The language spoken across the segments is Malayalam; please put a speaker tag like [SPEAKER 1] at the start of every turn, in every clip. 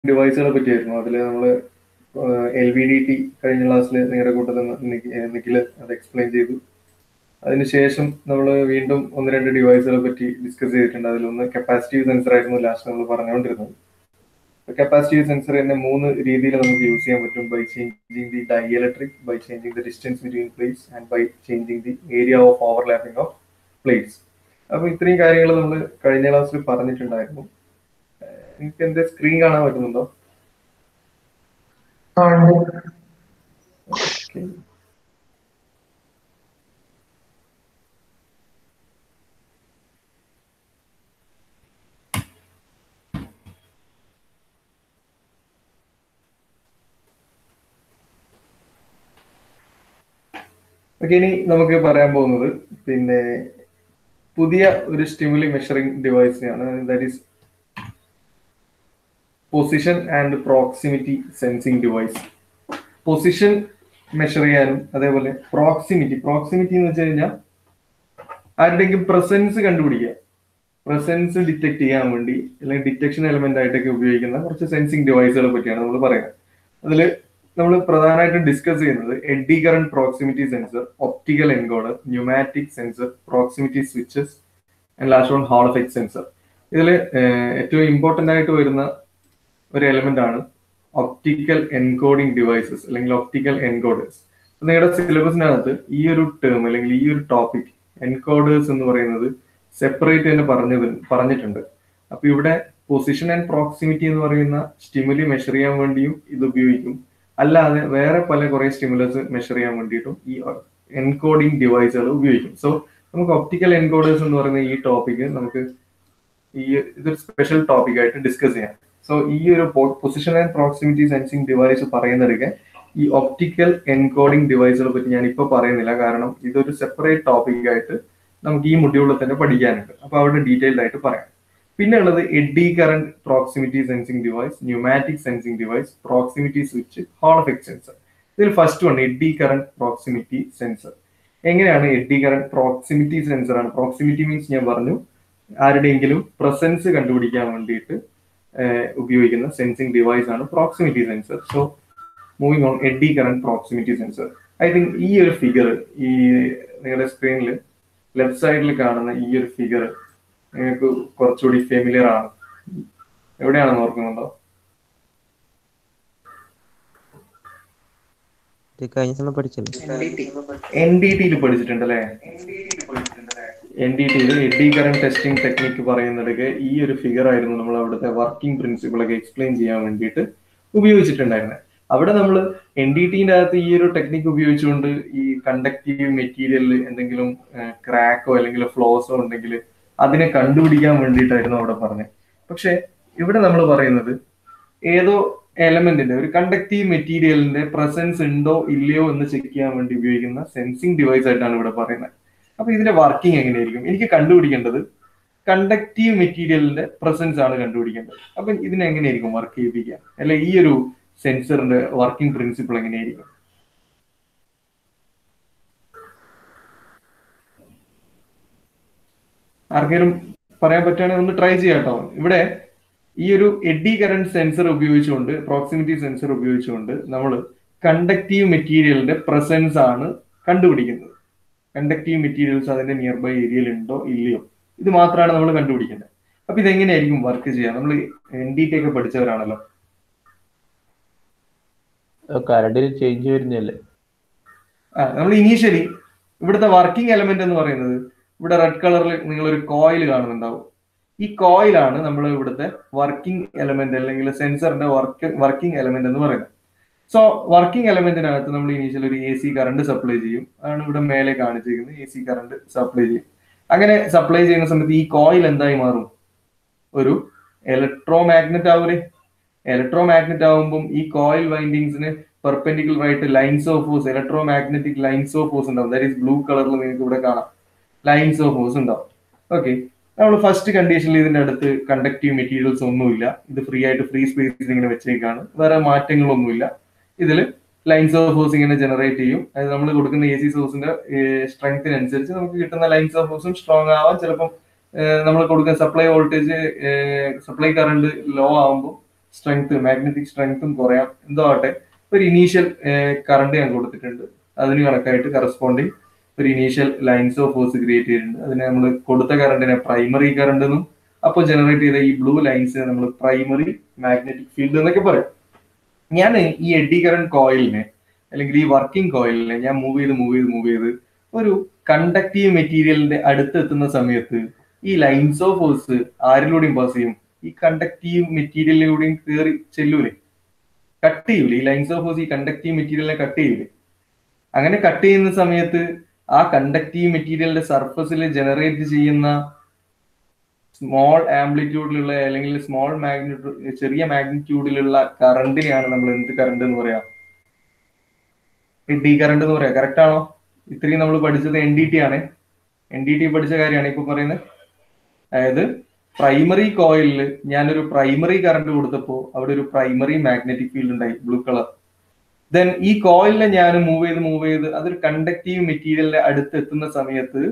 [SPEAKER 1] ഡിവൈസുകളെ പറ്റിയായിരുന്നു അതിൽ നമ്മൾ എൽ വി ഡി ടി കഴിഞ്ഞ ക്ലാസ്സിൽ നിങ്ങളുടെ കൂട്ടത്തിൽ നിഖിൽ അത് എക്സ്പ്ലെയിൻ ചെയ്തു അതിനുശേഷം നമ്മൾ വീണ്ടും ഒന്ന് രണ്ട് ഡിവൈസുകളെ പറ്റി ഡിസ്കസ് ചെയ്തിട്ടുണ്ട് അതിലൊന്ന് കപ്പാസിറ്റീവ് സെൻസർ ആയിരുന്നു ലാസ്റ്റ് നമ്മൾ പറഞ്ഞുകൊണ്ടിരുന്നത് കപ്പാസിറ്റീവ് സെൻസർ തന്നെ മൂന്ന് രീതിയിൽ നമുക്ക് യൂസ് ചെയ്യാൻ പറ്റും by changing the dielectric by changing the distance between plates and by changing the area of overlapping of plates അപ്പൊ ഇത്രയും കാര്യങ്ങൾ നമ്മൾ കഴിഞ്ഞ ക്ലാസ്സിൽ പറഞ്ഞിട്ടുണ്ടായിരുന്നു നിങ്ങൾക്ക് എന്റെ സ്ക്രീൻ കാണാൻ പറ്റുന്നുണ്ടോ Okay. ഓക്കെ ഇനി നമുക്ക് പറയാൻ പോകുന്നത് പിന്നെ പുതിയ ഒരു സ്റ്റിമുലി മെഷറിംഗ് ഡിവൈസിനെയാണ് that is position and proximity sensing device position measure ചെയ്യാനും അതേപോലെ പ്രോക്സിമിറ്റി പ്രോക്സിമിറ്റി എന്ന് വെച്ച് കഴിഞ്ഞാൽ ആരുടെയെങ്കിലും പ്രസൻസ് കണ്ടുപിടിക്കുക പ്രസൻസ് ഡിറ്റക്ട് ചെയ്യാൻ വേണ്ടി അല്ലെങ്കിൽ ഡിറ്റക്ഷൻ എലമെന്റ് ആയിട്ടൊക്കെ ഉപയോഗിക്കുന്ന കുറച്ച് സെൻസിങ് ഡിവൈസുകളെ പറ്റിയാണ് നമ്മൾ പറയുന്നത് അതിൽ നമ്മൾ പ്രധാനമായിട്ടും ഡിസ്കസ് ചെയ്യുന്നത് eddy current proximity sensor optical encoder pneumatic sensor proximity switches and last one hall effect sensor ഇതിൽ ഏറ്റവും ഇമ്പോർട്ടന്റ് ആയിട്ട് വരുന്ന ഒരു എലമെന്റ് ആണ് ഒപ്റ്റിക്കൽ എൻകോഡിംഗ് ഡിവൈസസ് അല്ലെങ്കിൽ ഒപ്റ്റിക്കൽ എൻകോഡേഴ്സ് നിങ്ങളുടെ സിലബസിനകത്ത് ഈ ഒരു ടേം അല്ലെങ്കിൽ ഈ ഒരു ടോപ്പിക് എൻകോഡേഴ്സ് എന്ന് പറയുന്നത് സെപ്പറേറ്റ് തന്നെ പറഞ്ഞത് പറഞ്ഞിട്ടുണ്ട് അപ്പൊ ഇവിടെ പൊസിഷൻ ആൻഡ് പ്രോക്സിമിറ്റി എന്ന് പറയുന്ന സ്റ്റിമുലി മെഷർ ചെയ്യാൻ വേണ്ടിയും ഇത് ഉപയോഗിക്കും അല്ലാതെ വേറെ പല കുറെ സ്റ്റിമുലസ് മെഷർ ചെയ്യാൻ വേണ്ടിയിട്ടും ഈ എൻകോഡിംഗ് ഡിവൈസുകൾ ഉപയോഗിക്കും സോ നമുക്ക് ഒപ്റ്റിക്കൽ എൻകോഡേഴ്സ് എന്ന് പറയുന്ന ഈ ടോപ്പിക് നമുക്ക് ഈ ഇതൊരു സ്പെഷ്യൽ ടോപ്പിക് ആയിട്ട് ഡിസ്കസ് ചെയ്യാം സോ ഈ ഒരു position and proximity sensing device പറയുന്നതൊക്കെ ഈ ഒപ്റ്റിക്കൽ എൻകോഡിംഗ് ഡിവൈസുകളെ പറ്റി ഞാൻ ഇപ്പോൾ പറയുന്നില്ല കാരണം ഇതൊരു സെപ്പറേറ്റ് ടോപ്പിക് ആയിട്ട് നമുക്ക് ഈ മൊഡ്യൂളിൽ തന്നെ പഠിക്കാനുണ്ട് അപ്പൊ അവിടെ ഡീറ്റെയിൽഡ് ആയിട്ട് പറയാം പിന്നെ ഉള്ളത് eddy current proximity sensing device pneumatic sensing device proximity switch hall effect sensor ഇതിൽ first one eddy current proximity sensor എങ്ങനെയാണ് എഡി കറന്റ് പ്രോക്സിമിറ്റി സെൻസർ ആണ് പ്രോക്സിമിറ്റി മീൻസ് ഞാൻ പറഞ്ഞു ആരുടെയെങ്കിലും പ്രസൻസ് കണ്ടുപിടിക്കാൻ വേണ്ടിയിട്ട് ഉപയോഗിക്കുന്ന സെൻസിങ് ഡിവൈസ് ആണ് proximity sensor so moving on eddy current proximity sensor I think ഈ ഒരു ഫിഗർ ഈ നിങ്ങളുടെ സ്ക്രീനിൽ ലെഫ്റ്റ് സൈഡിൽ കാണുന്ന ഈ ഒരു ഫിഗർ നിങ്ങൾക്ക് കുറച്ചുകൂടി ഫെമിലിയർ ആണ് എവിടെയാണെന്ന് ഓർക്കുന്നുണ്ടോ
[SPEAKER 2] കഴിഞ്ഞ സമയം പഠിച്ചല്ലോ
[SPEAKER 1] എൻ ഡി ടിയിൽ പഠിച്ചിട്ടുണ്ട് അല്ലേ എൻ ഡി ടിയിൽ എഡി കറന്റ് ടെസ്റ്റിംഗ് ടെക്നിക്ക് പറയുന്നിടക്ക് ഈ ഒരു ഫിഗർ ആയിരുന്നു നമ്മൾ അവിടുത്തെ വർക്കിംഗ് പ്രിൻസിപ്പിൾ ഒക്കെ എക്സ്പ്ലെയിൻ ചെയ്യാൻ വേണ്ടിയിട്ട് ഉപയോഗിച്ചിട്ടുണ്ടായിരുന്നത് അവിടെ നമ്മൾ എൻ ഡി ടിന്റെ അകത്ത് ഈ ഒരു ടെക്നിക്ക് ഉപയോഗിച്ചുകൊണ്ട് ഈ കണ്ടക്റ്റീവ് മെറ്റീരിയലിൽ എന്തെങ്കിലും ക്രാക്കോ അല്ലെങ്കിൽ ഫ്ലോസോ ഉണ്ടെങ്കിൽ അതിനെ കണ്ടുപിടിക്കാൻ വേണ്ടിയിട്ടായിരുന്നു അവിടെ പറഞ്ഞത് പക്ഷെ ഇവിടെ നമ്മൾ പറയുന്നത് ഏതോ എലമെന്റിന്റെ ഒരു കണ്ടക്റ്റീവ് മെറ്റീരിയലിന്റെ പ്രസൻസ് ഉണ്ടോ ഇല്ലയോ എന്ന് ചെക്ക് ചെയ്യാൻ വേണ്ടി ഉപയോഗിക്കുന്ന സെൻസിങ് ഡിവൈസ് ആയിട്ടാണ് ഇവിടെ പറയുന്നത് അപ്പൊ ഇതിന്റെ വർക്കിംഗ് എങ്ങനെയായിരിക്കും എനിക്ക് കണ്ടുപിടിക്കേണ്ടത് കണ്ടക്റ്റീവ് മെറ്റീരിയലിന്റെ പ്രസൻസ് ആണ് കണ്ടുപിടിക്കേണ്ടത് അപ്പൊ ഇതിനെ എങ്ങനെയായിരിക്കും വർക്ക് ചെയ്യിപ്പിക്കുക അല്ലെ ഈ ഒരു സെൻസറിന്റെ വർക്കിംഗ് പ്രിൻസിപ്പിൾ എങ്ങനെയായിരിക്കും ആർക്കെങ്കിലും പറയാൻ പറ്റുകയാണെങ്കിൽ ഒന്ന് ട്രൈ ചെയ്യാം കേട്ടോ ഇവിടെ ഈ ഒരു എഡി കറന്റ് സെൻസർ ഉപയോഗിച്ചുകൊണ്ട് പ്രോക്സിമിറ്റി സെൻസർ ഉപയോഗിച്ചുകൊണ്ട് നമ്മൾ കണ്ടക്റ്റീവ് മെറ്റീരിയലിന്റെ പ്രസൻസ് ആണ് കണ്ടുപിടിക്കുന്നത് കണ്ടക്റ്റീവ് മെറ്റീരിയൽസ് അതിന്റെ നിയർ ബൈ ഏരിയയിൽ ഉണ്ടോ ഇല്ലയോ ഇത് മാത്രമാണ് നമ്മൾ കണ്ടുപിടിക്കേണ്ടത് അപ്പൊ ഇതെങ്ങനെയായിരിക്കും വർക്ക് ചെയ്യുക നമ്മൾ എൻ ഡി ടി ഒക്കെ പഠിച്ചവരാണല്ലോ
[SPEAKER 3] കരണ്ടിൽ ചേഞ്ച് വരുന്നല്ലേ
[SPEAKER 1] ആ നമ്മൾ ഇനീഷ്യലി ഇവിടുത്തെ വർക്കിംഗ് എലമെന്റ് എന്ന് പറയുന്നത് ഇവിടെ റെഡ് കളറിൽ നിങ്ങൾ ഒരു കോയിൽ കാണുന്നുണ്ടാവും ഈ കോയിലാണ് നമ്മൾ ഇവിടുത്തെ വർക്കിംഗ് എലമെന്റ് അല്ലെങ്കിൽ സെൻസറിന്റെ വർക്ക് വർക്കിംഗ് എലമെന്റ് എന്ന് പറയുന്നത് സോ വർക്കിംഗ് എലമെന്റിനകത്ത് നമ്മൾ ഇനീഷ്യൽ ഒരു എ സി കറണ്ട് സപ്ലൈ ചെയ്യും അതാണ് ഇവിടെ മേലെ കാണിച്ചിരിക്കുന്നത് എ സി കറണ്ട് സപ്ലൈ ചെയ്യും അങ്ങനെ സപ്ലൈ ചെയ്യുന്ന സമയത്ത് ഈ കോയിൽ എന്തായി മാറും ഒരു ഇലക്ട്രോ മാഗ്നറ്റ് ആവൂലേ ഇലക്ട്രോ മാഗ്നറ്റ് ആവുമ്പം ഈ കോയിൽ വൈൻഡിങ്സിന് പെർപെൻഡിക്കുലർ ആയിട്ട് lines of force electromagnetic lines of force ഉണ്ടാവും ദാറ്റ് ഈസ് ബ്ലൂ കളറിൽ നിങ്ങൾക്ക് ഇവിടെ കാണാം ലൈൻസ് ഓഫ് ഫോഴ്സ് ഉണ്ടാവും ഓക്കെ നമ്മൾ ഫസ്റ്റ് കണ്ടീഷനിൽ ഇതിന്റെ അടുത്ത് കണ്ടക്റ്റീവ് മെറ്റീരിയൽസ് ഒന്നുമില്ല ഇത് ഫ്രീ ആയിട്ട് ഫ്രീ സ്പേസിൽ ഇങ്ങനെ വെച്ചേക്കാണ് വേറെ മാറ്റങ്ങളൊന്നുമില്ല ഇതിൽ ലൈൻസ് ഓഫ് ഫോഴ്സ് ഇങ്ങനെ ജനറേറ്റ് ചെയ്യും അതായത് നമ്മൾ കൊടുക്കുന്ന എ സി സോഴ്സിന്റെ സ്ട്രെങ്ത്തിനനുസരിച്ച് നമുക്ക് കിട്ടുന്ന ലൈൻസ് ഓഫ് ഫോഴ്സും സ്ട്രോങ് ആവാം ചിലപ്പം നമ്മൾ കൊടുക്കുന്ന supply voltage supply current low ആകുമ്പോൾ സ്ട്രെങ്ത് മാഗ്നറ്റിക് സ്ട്രെങ്ത്തും കുറയാം എന്തോ ആവട്ടെ ഒരു ഇനീഷ്യൽ കറണ്ട് ഞാൻ കൊടുത്തിട്ടുണ്ട് അതിന് കണക്കായിട്ട് കറസ്പോണ്ടിങ് ഒരു initial lines of force create ചെയ്തിട്ടുണ്ട് അതിനെ നമ്മൾ കൊടുത്ത കറണ്ടിനെ പ്രൈമറി കറണ്ട് എന്നും അപ്പോൾ ജനറേറ്റ് ചെയ്ത ഈ ബ്ലൂ ലൈൻസിനെ നമ്മൾ പ്രൈമറി മാഗ്നറ്റിക് ഫീൽഡ് എന്നൊക്കെ പറയും ഞാൻ ഈ എഡി കറണ്ട് കോയിലിനെ അല്ലെങ്കിൽ ഈ വർക്കിംഗ് കോയിലിനെ ഞാൻ മൂവ് ചെയ്ത് മൂവ് ചെയ്ത് മൂവ് ചെയ്ത് ഒരു കണ്ടക്റ്റീവ് മെറ്റീരിയലിന്റെ അടുത്ത് എത്തുന്ന സമയത്ത് ഈ ലൈൻസ് ഓഫ് ഫോഴ്സ് ആരിലൂടെയും പാസ് ചെയ്യും ഈ കണ്ടക്റ്റീവ് മെറ്റീരിയലിലൂടെയും കയറി ചെല്ലൂലേ കട്ട് ചെയ്യൂലേ ഈ ലൈൻസ് ഓഫ് ഫോഴ്സ് ഈ കണ്ടക്റ്റീവ് മെറ്റീരിയലിനെ കട്ട് ചെയ്യൂലേ അങ്ങനെ കട്ട് ചെയ്യുന്ന സമയത്ത് ആ കണ്ടക്റ്റീവ് മെറ്റീരിയലിന്റെ സർഫസിൽ ജനറേറ്റ് ചെയ്യുന്ന സ്മോൾ ആംപ്ലിറ്റ്യൂഡിലുള്ള അല്ലെങ്കിൽ സ്മോൾ മാഗ്നിറ്റ്യൂഡ് ചെറിയ മാഗ്നിറ്റ്യൂഡിലുള്ള കറണ്ടിനെയാണ് നമ്മൾ എന്ത് കറണ്ട് എന്ന് പറയാം ഡി കറണ്ട് എന്ന് പറയാം കറക്റ്റ് ആണോ ഇത്രയും നമ്മൾ പഠിച്ചത് എൻ ഡി ടി ആണ് എൻ ഡി ടി പഠിച്ച കാര്യമാണ് ഇപ്പൊ പറയുന്നത് അതായത് പ്രൈമറി കോയിലിൽ ഞാനൊരു പ്രൈമറി കറണ്ട് കൊടുത്തപ്പോൾ അവിടെ ഒരു പ്രൈമറി മാഗ്നറ്റിക് ഫീൽഡ് ഉണ്ടായി ബ്ലൂ കളർ ദെൻ ഈ കോയിലിനെ ഞാൻ മൂവ് ചെയ്ത് മൂവ് ചെയ്ത് അതൊരു കണ്ടക്റ്റീവ് മെറ്റീരിയലിന്റെ അടുത്ത് എത്തുന്ന സമയത്ത്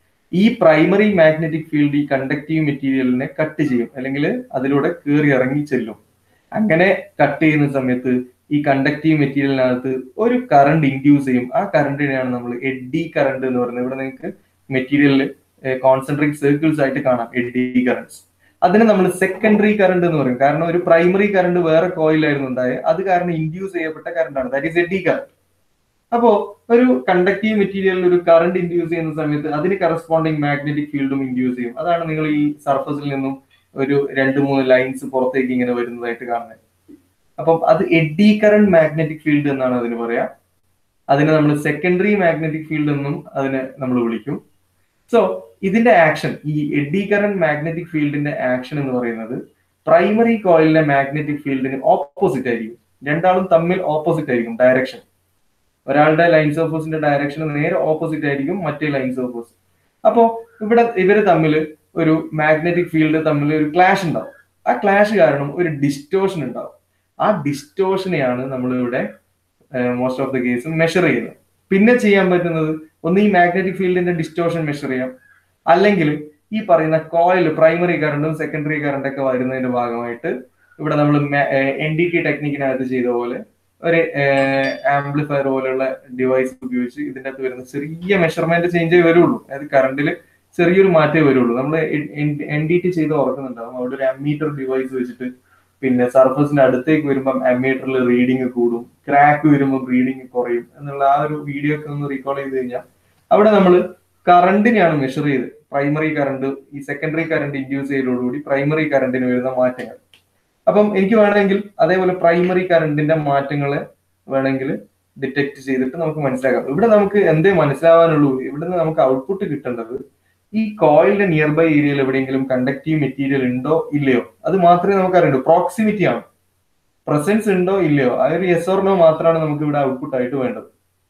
[SPEAKER 1] ഈ പ്രൈമറി മാഗ്നറ്റിക് ഫീൽഡ് ഈ കണ്ടക്റ്റീവ് മെറ്റീരിയലിനെ കട്ട് ചെയ്യും അല്ലെങ്കിൽ അതിലൂടെ കയറി ഇറങ്ങി ചെല്ലും അങ്ങനെ കട്ട് ചെയ്യുന്ന സമയത്ത് ഈ കണ്ടക്റ്റീവ് മെറ്റീരിയലിനകത്ത് ഒരു കറണ്ട് ഇൻഡ്യൂസ് ചെയ്യും ആ കറണ്ടിനെയാണ് നമ്മൾ എഡി കറണ്ട് എന്ന് പറയുന്നത് ഇവിടെ നിങ്ങൾക്ക് മെറ്റീരിയലിൽ കോൺസെൻട്രിക് സർക്കിൾസ് ആയിട്ട് കാണാം എഡി കറണ്ട്സ് അതിനെ നമ്മൾ സെക്കൻഡറി കറണ്ട് എന്ന് പറയും കാരണം ഒരു പ്രൈമറി കറണ്ട് വേറെ കോയിലായിരുന്നു ഉണ്ടായത് അത് കാരണം ഇൻഡ്യൂസ് ചെയ്യപ്പെട്ട കറണ്ട് ആണ് ദാറ്റ് ഈസ് എഡി കറണ്ട് അപ്പോ ഒരു കണ്ടക്റ്റീവ് മെറ്റീരിയലിൽ ഒരു കറണ്ട് ഇൻഡ്യൂസ് ചെയ്യുന്ന സമയത്ത് അതിന് കറസ്പോണ്ടിങ് മാഗ്നറ്റിക് ഫീൽഡും ഇൻഡ്യൂസ് ചെയ്യും അതാണ് നിങ്ങൾ ഈ സർഫസിൽ നിന്നും ഒരു രണ്ട് മൂന്ന് ലൈൻസ് പുറത്തേക്ക് ഇങ്ങനെ വരുന്നതായിട്ട് കാണുന്നത് അപ്പം അത് എഡി കറണ്ട് മാഗ്നറ്റിക് ഫീൽഡ് എന്നാണ് അതിന് പറയാ അതിനെ നമ്മൾ സെക്കൻഡറി മാഗ്നറ്റിക് ഫീൽഡ് എന്നും അതിനെ നമ്മൾ വിളിക്കും സോ ഇതിന്റെ ആക്ഷൻ ഈ എഡി കറണ്ട് മാഗ്നറ്റിക് ഫീൽഡിന്റെ ആക്ഷൻ എന്ന് പറയുന്നത് പ്രൈമറി കോയിലിലെ മാഗ്നറ്റിക് ഫീൽഡിന് ഓപ്പോസിറ്റ് ആയിരിക്കും രണ്ടാളും തമ്മിൽ ഓപ്പോസിറ്റ് ആയിരിക്കും ഡയറക്ഷൻ ഒരാളുടെ ലൈൻസ് ഓഫ് ഫോഴ്സിന്റെ ഡയറക്ഷൻ നേരെ ഓപ്പോസിറ്റ് ആയിരിക്കും മറ്റേ ലൈൻസ് ഓഫ് ഫോഴ്സ് അപ്പോ ഇവിടെ ഇവര് തമ്മിൽ ഒരു മാഗ്നറ്റിക് ഫീൽഡ് തമ്മിൽ ഒരു ക്ലാഷ് ഉണ്ടാവും ആ ക്ലാഷ് കാരണം ഒരു ഡിസ്റ്റോഷൻ ഉണ്ടാവും ആ ഡിസ്റ്റോഷനെയാണ് നമ്മൾ ഇവിടെ most of the case measure ചെയ്യുന്നത് പിന്നെ ചെയ്യാൻ പറ്റുന്നത് ഒന്ന് ഈ മാഗ്നറ്റിക് ഫീൽഡിന്റെ ഡിസ്റ്റോഷൻ മെഷർ ചെയ്യാം അല്ലെങ്കിൽ ഈ പറയുന്ന കോയിൽ പ്രൈമറി കറണ്ടും സെക്കൻഡറി കറണ്ട് ഒക്കെ വരുന്നതിന്റെ ഭാഗമായിട്ട് ഇവിടെ നമ്മൾ എൻ ഡി ടി ടെക്നിക്കിനകത്ത് ചെയ്ത പോലെ ഒരു ആംപ്ലിഫയർ പോലെയുള്ള ഡിവൈസ് ഉപയോഗിച്ച് ഇതിന്റെ അകത്ത് വരുന്ന ചെറിയ മെഷർമെന്റ് ചേഞ്ചേ വരുള്ളൂ അതായത് കറണ്ടിൽ ചെറിയൊരു മാറ്റേ വരുള്ളൂ നമ്മൾ എൻ ഡി ടി ചെയ്ത് ഓർക്കുന്നുണ്ടാവും അവിടെ ഒരു അമ്മീറ്റർ ഡിവൈസ് വെച്ചിട്ട് പിന്നെ സർഫസിന്റെ അടുത്തേക്ക് വരുമ്പോൾ അമ്മീറ്ററിൽ റീഡിങ് കൂടും ക്രാക്ക് വരുമ്പോൾ റീഡിങ് കുറയും എന്നുള്ള ആ ഒരു വീഡിയോ ഒക്കെ ഒന്ന് റീകോൾ ചെയ്ത് കഴിഞ്ഞാൽ അവിടെ നമ്മൾ കറണ്ടിനെയാണ് മെഷർ ചെയ്ത് പ്രൈമറി കറണ്ട് ഈ സെക്കൻഡറി കറണ്ട് ഇൻഡ്യൂസ് ചെയ്തതോടുകൂടി പ്രൈമറി കറണ്ടിന് വരുന്ന മാറ്റങ്ങൾ അപ്പം എനിക്ക് വേണമെങ്കിൽ അതേപോലെ പ്രൈമറി കറണ്ടിന്റെ മാറ്റങ്ങളെ വേണമെങ്കിൽ ഡിറ്റക്ട് ചെയ്തിട്ട് നമുക്ക് മനസ്സിലാക്കാം ഇവിടെ നമുക്ക് എന്തേ മനസ്സിലാവാനുള്ളൂ ഇവിടുന്ന് നമുക്ക് ഔട്ട്പുട്ട് കിട്ടേണ്ടത് ഈ കോയിലിന്റെ നിയർ ബൈ ഏരിയയിൽ എവിടെയെങ്കിലും കണ്ടക്റ്റീവ് മെറ്റീരിയൽ ഉണ്ടോ ഇല്ലയോ അത് മാത്രമേ നമുക്ക് അറിയണ്ടൂ പ്രോക്സിമിറ്റി ആണ് പ്രസൻസ് ഉണ്ടോ ഇല്ലയോ ആ ഒരു യെസ് ഓർ നോ മാത്രമാണ് നമുക്ക് ഇവിടെ ഔട്ട്പുട്ട് ആയിട്ട് വേണ്ടത്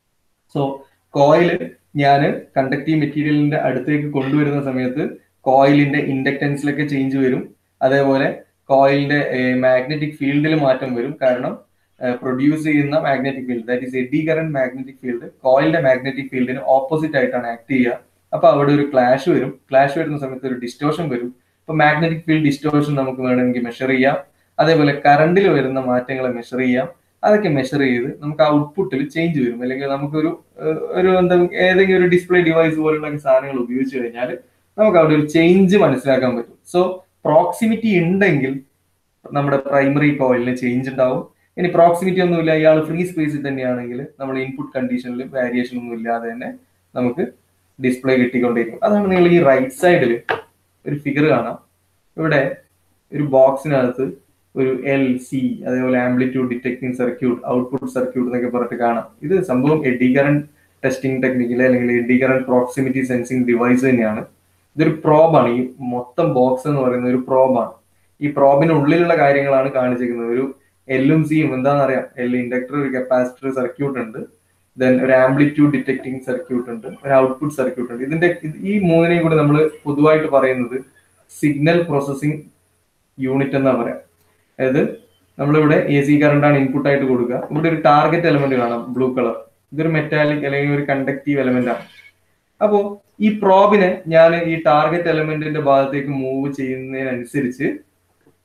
[SPEAKER 1] സോ കോയില് ഞാൻ കണ്ടക്റ്റീവ് മെറ്റീരിയലിന്റെ അടുത്തേക്ക് കൊണ്ടുവരുന്ന സമയത്ത് കോയിലിന്റെ ഇൻഡക്റ്റൻസിലൊക്കെ ചേഞ്ച് വരും അതേപോലെ കോയിലിന്റെ മാഗ്നറ്റിക് ഫീൽഡിൽ മാറ്റം വരും കാരണം പ്രൊഡ്യൂസ് ചെയ്യുന്ന magnetic field that is eddy current magnetic field കോയിലിന്റെ മാഗ്നറ്റിക് ഫീൽഡിന് ഓപ്പോസിറ്റ് ആയിട്ടാണ് ആക്ട് ചെയ്യുക അപ്പൊ അവിടെ ഒരു ക്ലാഷ് വരും ക്ലാഷ് വരുന്ന സമയത്ത് ഒരു ഡിസ്റ്റോഷൻ വരും ഇപ്പൊ മാഗ്നറ്റിക് ഫീൽഡ് ഡിസ്റ്റോഷൻ നമുക്ക് വേണമെങ്കിൽ മെഷർ ചെയ്യാം അതേപോലെ കറണ്ടിൽ വരുന്ന മാറ്റങ്ങളെ മെഷർ ചെയ്യാം അതൊക്കെ മെഷർ ചെയ്ത് നമുക്ക് ഔട്ട്പുട്ടിൽ ചേഞ്ച് വരും അല്ലെങ്കിൽ നമുക്കൊരു ഒരു എന്താ ഏതെങ്കിലും ഒരു ഡിസ്പ്ലേ ഡിവൈസ് പോലുള്ള സാധനങ്ങൾ ഉപയോഗിച്ച് കഴിഞ്ഞാൽ നമുക്ക് അവിടെ ഒരു ചേഞ്ച് മനസ്സിലാക്കാൻ പറ്റും സോ പ്രോക്സിമിറ്റി ഉണ്ടെങ്കിൽ നമ്മുടെ പ്രൈമറി കോയിലിന് ചേഞ്ച് ഉണ്ടാവും ഇനി പ്രോക്സിമിറ്റി ഒന്നുമില്ല ഇയാൾ ഫ്രീ സ്പേസിൽ തന്നെയാണെങ്കിൽ നമ്മൾ ഇൻപുട്ട് കണ്ടീഷനിൽ വാരിയേഷൻ ഒന്നും ഇല്ലാതെ തന്നെ നമുക്ക് ഡിസ്പ്ലേ കിട്ടിക്കൊണ്ടിരിക്കും അതാണ് നിങ്ങൾ ഈ റൈറ്റ് സൈഡിൽ ഒരു ഫിഗർ കാണാം ഇവിടെ ഒരു ബോക്സിനകത്ത് ഒരു എൽ സി അതേപോലെ amplitude detecting circuit output circuit എന്നൊക്കെ പറഞ്ഞിട്ട് കാണാം ഇത് സംഭവം എഡി കറന്റ് ടെസ്റ്റിംഗ് ടെക്നിക്കിൽ അല്ലെങ്കിൽ eddy current proximity sensing device തന്നെയാണ് ഇതൊരു പ്രോബാണ് ഈ മൊത്തം ബോക്സ് എന്ന് പറയുന്നത് ഒരു പ്രോബാണ് ഈ പ്രോബിന് ഉള്ളിലുള്ള കാര്യങ്ങളാണ് കാണിച്ചിരിക്കുന്നത് ഒരു എല്ലും സിയും എന്താണെന്ന് അറിയാം എൽ ഇൻഡക്ടർ ഒരു കപ്പാസിറ്റർ സർക്യൂട്ട് ഉണ്ട് ദെൻ ഒരു ആംപ്ലിറ്റ്യൂഡ് ഡിറ്റക്ടിങ് സർക്യൂട്ട് ഉണ്ട് ഒരു ഔട്ട്പുട്ട് സർക്യൂട്ട് ഉണ്ട് ഇതിന്റെ ഈ മൂന്നിനെയും കൂടി നമ്മൾ പൊതുവായിട്ട് പറയുന്നത് സിഗ്നൽ പ്രോസസ്സിംഗ് യൂണിറ്റ് എന്നാ പറയാം അതായത് നമ്മളിവിടെ എ സി കറണ്ടാണ് ഇൻപുട്ട് ആയിട്ട് കൊടുക്കുക ഇവിടെ ഒരു ടാർഗറ്റ് എലമെന്റ് കാണാം ബ്ലൂ കളർ ഇതൊരു മെറ്റാലിക് അല്ലെങ്കിൽ ഒരു കണ്ടക്റ്റീവ് എലമെന്റ് ആണ് അപ്പോ ഈ പ്രോബിനെ ഞാൻ ഈ ടാർഗറ്റ് എലമെന്റിന്റെ ഭാഗത്തേക്ക് മൂവ് ചെയ്യുന്നതിനനുസരിച്ച്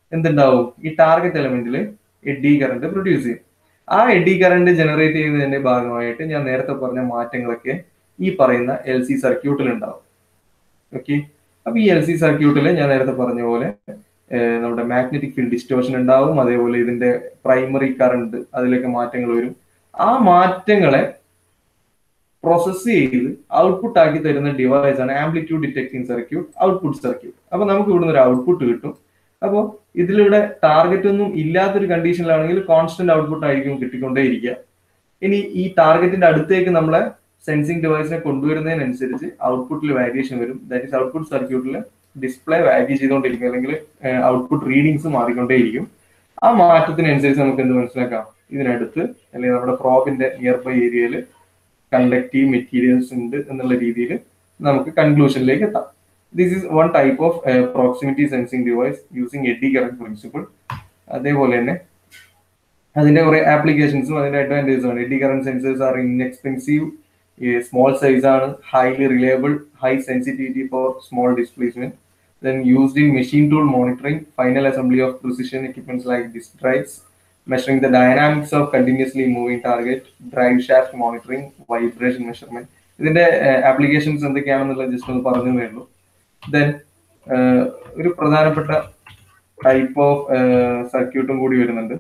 [SPEAKER 1] എന്തുണ്ടാവും ഈ ടാർഗറ്റ് എലമെന്റിൽ എഡി കറണ്ട് പ്രൊഡ്യൂസ് ചെയ്യും ആ എഡി കറണ്ട് ജനറേറ്റ് ചെയ്യുന്നതിന്റെ ഭാഗമായിട്ട് ഞാൻ നേരത്തെ പറഞ്ഞ മാറ്റങ്ങളൊക്കെ ഈ പറയുന്ന എൽ സി സർക്യൂട്ടിൽ ഉണ്ടാവും ഓക്കെ അപ്പൊ ഈ എൽ സി സർക്യൂട്ടിൽ ഞാൻ നേരത്തെ പറഞ്ഞ പോലെ ഏഹ്, നമ്മുടെ മാഗ്നറ്റിക് ഫീൽഡ് ഡിസ്റ്റോഷൻ ഉണ്ടാവും അതേപോലെ ഇതിന്റെ പ്രൈമറി കറണ്ട് അതിലൊക്കെ മാറ്റങ്ങൾ വരും ആ മാറ്റങ്ങളെ പ്രോസസ് ചെയ്ത് ഔട്ട്പുട്ട് ആക്കി തരുന്ന ഡിവൈസ് ആണ് amplitude detecting circuit output circuit അപ്പൊ നമുക്ക് ഇവിടുന്ന് ഒരു ഔട്ട്പുട്ട് കിട്ടും അപ്പോൾ ഇതിലൂടെ ടാർഗറ്റ് ഒന്നും ഇല്ലാത്തൊരു കണ്ടീഷനിലാണെങ്കിൽ കോൺസ്റ്റന്റ് ഔട്ട്പുട്ട് ആയിരിക്കും കിട്ടിക്കൊണ്ടേയിരിക്കുക ഇനി ഈ ടാർഗറ്റിന്റെ അടുത്തേക്ക് നമ്മളെ സെൻസിങ് ഡിവൈസിനെ കൊണ്ടുവരുന്നതിനനുസരിച്ച് ഔട്ട്പുട്ടിൽ വേരിയേഷൻ വരും ദാറ്റ് ഇസ് ഔട്ട്പുട്ട് സർക്യൂട്ടിൽ ഡിസ്പ്ലേ വാരി ചെയ്തുകൊണ്ടിരിക്കും അല്ലെങ്കിൽ ഔട്ട്പുട്ട് റീഡിങ്സ് മാറിക്കൊണ്ടേയിരിക്കും ആ മാറ്റത്തിനനുസരിച്ച് നമുക്ക് എന്ത് മനസ്സിലാക്കാം ഇതിനടുത്ത് അല്ലെങ്കിൽ നമ്മുടെ പ്രോബിന്റെ നിയർ ബൈ ഏരിയയിൽ കണ്ടക്റ്റീവ് മെറ്റീരിയൽസ് ഉണ്ട് എന്നുള്ള രീതിയിൽ നമുക്ക് കൺക്ലൂഷനിലേക്ക് എത്താം this is one type of proximity sensing device using eddy current principle അതേപോലെ തന്നെ അതിന്റെ കുറെ ആപ്ലിക്കേഷൻസും അതിന്റെ അഡ്വാൻറ്റേജസും ആണ് eddy current sensors are inexpensive small size ആണ് highly reliable high sensitivity for small displacement then used in machine tool monitoring, final assembly of precision equipments like disk drives, measuring the dynamics of continuously moving target, drive shaft monitoring, vibration measurement. ഇതിന്റെ ആപ്ലിക്കേഷൻസ് എന്തൊക്കെയാണെന്നുള്ളത് ജസ്റ്റ് ഒന്ന് പറഞ്ഞു ഉള്ളൂ ദെൻ ഒരു പ്രധാനപ്പെട്ട ടൈപ്പ് ഓഫ് സർക്യൂട്ടും കൂടി വരുന്നുണ്ട്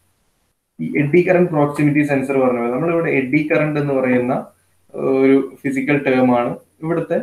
[SPEAKER 1] ഈ എഡി കറന്റ് പ്രോക്സിമിറ്റി സെൻസർ പറഞ്ഞത് നമ്മളിവിടെ എഡി കറന്റ് എന്ന് പറയുന്ന ഒരു ഫിസിക്കൽ ടേം ആണ് ഇവിടുത്തെ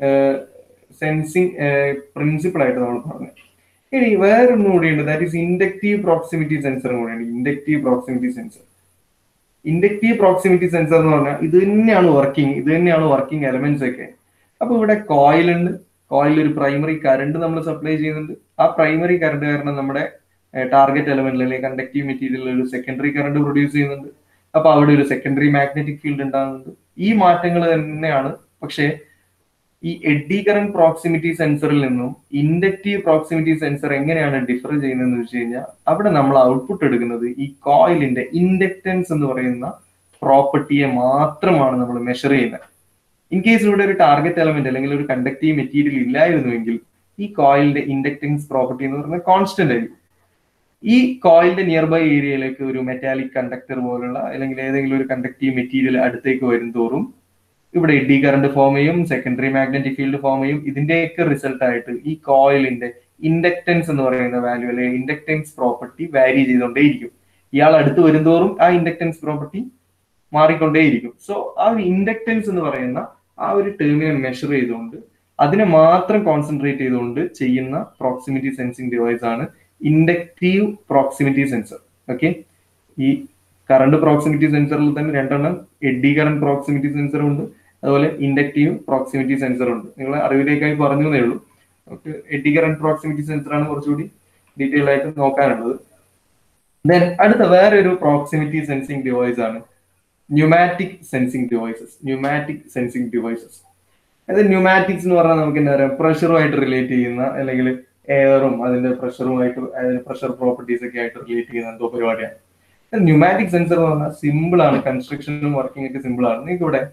[SPEAKER 1] സെൻസിങ് പ്രിൻസിപ്പിൾ ആയിട്ട് നമ്മൾ പറഞ്ഞു ഇനി വേറൊന്നും കൂടിയുണ്ട് ദാറ്റ് ഈസ് ഇൻഡക്റ്റീവ് പ്രോക്സിമിറ്റി സെൻസറും കൂടിയാണ് inductive proximity sensor inductive proximity sensor എന്ന് പറഞ്ഞാൽ ഇത് തന്നെയാണ് വർക്കിംഗ് ഇത് തന്നെയാണ് വർക്കിംഗ് എലമെന്റ്സ് ഒക്കെ അപ്പൊ ഇവിടെ കോയിൽ ഉണ്ട് കോയിലിൽ ഒരു പ്രൈമറി കറണ്ട് നമ്മൾ സപ്ലൈ ചെയ്യുന്നുണ്ട് ആ പ്രൈമറി കറണ്ട് കാരണം നമ്മുടെ ടാർഗറ്റ് എലമെന്റിൽ അല്ലെങ്കിൽ കണ്ടക്റ്റീവ് മെറ്റീരിയലിൽ ഒരു സെക്കൻഡറി കറണ്ട് പ്രൊഡ്യൂസ് ചെയ്യുന്നുണ്ട് അപ്പൊ അവിടെ ഒരു സെക്കൻഡറി മാഗ്നറ്റിക് ഫീൽഡ് ഉണ്ടാകുന്നുണ്ട് ഈ മാറ്റങ്ങൾ തന്നെയാണ് പക്ഷേ ഈ എഡി കറന്റ് പ്രോക്സിമിറ്റി സെൻസറിൽ നിന്നും ഇൻഡക്റ്റീവ് പ്രോക്സിമിറ്റി സെൻസർ എങ്ങനെയാണ് ഡിഫർ ചെയ്യുന്നതെന്ന് വെച്ച് കഴിഞ്ഞാൽ അവിടെ നമ്മൾ ഔട്ട്പുട്ട് എടുക്കുന്നത് ഈ കോയിലിന്റെ ഇൻഡക്റ്റൻസ് എന്ന് പറയുന്ന പ്രോപ്പർട്ടിയെ മാത്രമാണ് നമ്മൾ മെഷർ ചെയ്യുന്നത് ഇൻ കേസ് ഇവിടെ ഒരു ടാർഗറ്റ് എലമെന്റ് അല്ലെങ്കിൽ ഒരു കണ്ടക്റ്റീവ് മെറ്റീരിയൽ ഇല്ലായിരുന്നുവെങ്കിൽ ഈ കോയിലിന്റെ ഇൻഡക്റ്റൻസ് പ്രോപ്പർട്ടി എന്ന് പറയുന്നത് കോൺസ്റ്റന്റ് ആയിരിക്കും ഈ കോയിലിന്റെ നിയർ ബൈ ഏരിയയിലേക്ക് ഒരു മെറ്റാലിക് കണ്ടക്ടർ പോലുള്ള അല്ലെങ്കിൽ ഏതെങ്കിലും ഒരു കണ്ടക്റ്റീവ് മെറ്റീരിയൽ അടുത്തേക്ക് വരും തോറും ഇവിടെ എഡി കറണ്ട് ഫോം ചെയ്യും സെക്കൻഡറി മാഗ്നറ്റിക് ഫീൽഡ് ഫോം ചെയ്യും ഇതിന്റെയൊക്കെ റിസൾട്ട് ആയിട്ട് ഈ കോയിലിന്റെ ഇൻഡക്റ്റൻസ് എന്ന് പറയുന്ന വാല്യൂ അല്ലെങ്കിൽ ഇൻഡക്റ്റൻസ് പ്രോപ്പർട്ടി വാരി ചെയ്തുകൊണ്ടേയിരിക്കും ഇയാൾ അടുത്ത് വരുന്തോറും ആ ഇൻഡക്റ്റൻസ് പ്രോപ്പർട്ടി മാറിക്കൊണ്ടേയിരിക്കും സോ ആ ഒരു ഇൻഡക്റ്റൻസ് എന്ന് പറയുന്ന ആ ഒരു ടേമിനെ മെഷർ ചെയ്തുകൊണ്ട് അതിനെ മാത്രം കോൺസെൻട്രേറ്റ് ചെയ്തുകൊണ്ട് ചെയ്യുന്ന പ്രോക്സിമിറ്റി സെൻസിങ് ഡിവൈസ് ആണ് ഇൻഡക്റ്റീവ് പ്രോക്സിമിറ്റി സെൻസർ ഓക്കെ ഈ കറണ്ട് പ്രോക്സിമിറ്റി സെൻസറിൽ തന്നെ രണ്ടെണ്ണം എഡി കറണ്ട് പ്രോക്സിമിറ്റി സെൻസറും ഉണ്ട് അതുപോലെ ഇൻഡക്റ്റീവ് പ്രോക്സിമിറ്റി സെൻസർ ഉണ്ട് നിങ്ങൾ അറിവിലേക്കായി പറഞ്ഞു എന്നേ ഉള്ളൂ നമുക്ക് എഡി കറണ്ട് പ്രോക്സിമിറ്റി സെൻസർ ആണ് കുറച്ചുകൂടി ഡീറ്റെയിൽ ആയിട്ട് നോക്കാനുള്ളത് ദെൻ അടുത്ത വേറെ ഒരു പ്രോക്സിമിറ്റി സെൻസിങ് ഡിവൈസ് ആണ് pneumatic sensing devices pneumatic sensing devices അതായത് ന്യൂമാറ്റിക്സ് എന്ന് പറഞ്ഞാൽ നമുക്ക് എന്താ പറയുക പ്രഷറുമായിട്ട് റിലേറ്റ് ചെയ്യുന്ന അല്ലെങ്കിൽ എയറും അതിന്റെ പ്രഷറുമായിട്ട് അതിന്റെ പ്രഷർ പ്രോപ്പർട്ടീസ് ഒക്കെ ആയിട്ട് റിലേറ്റ് ചെയ്യുന്ന എന്തോ പരിപാടിയാണ് ന്യൂമാറ്റിക് സെൻസർ എന്ന് പറഞ്ഞാൽ സിമ്പിൾ ആണ് കൺസ്ട്രക്ഷനും വർക്കിംഗ് ഒക്കെ സിമ്പിൾ ആണ് നിങ്ങൾക്ക് ഇവിടെ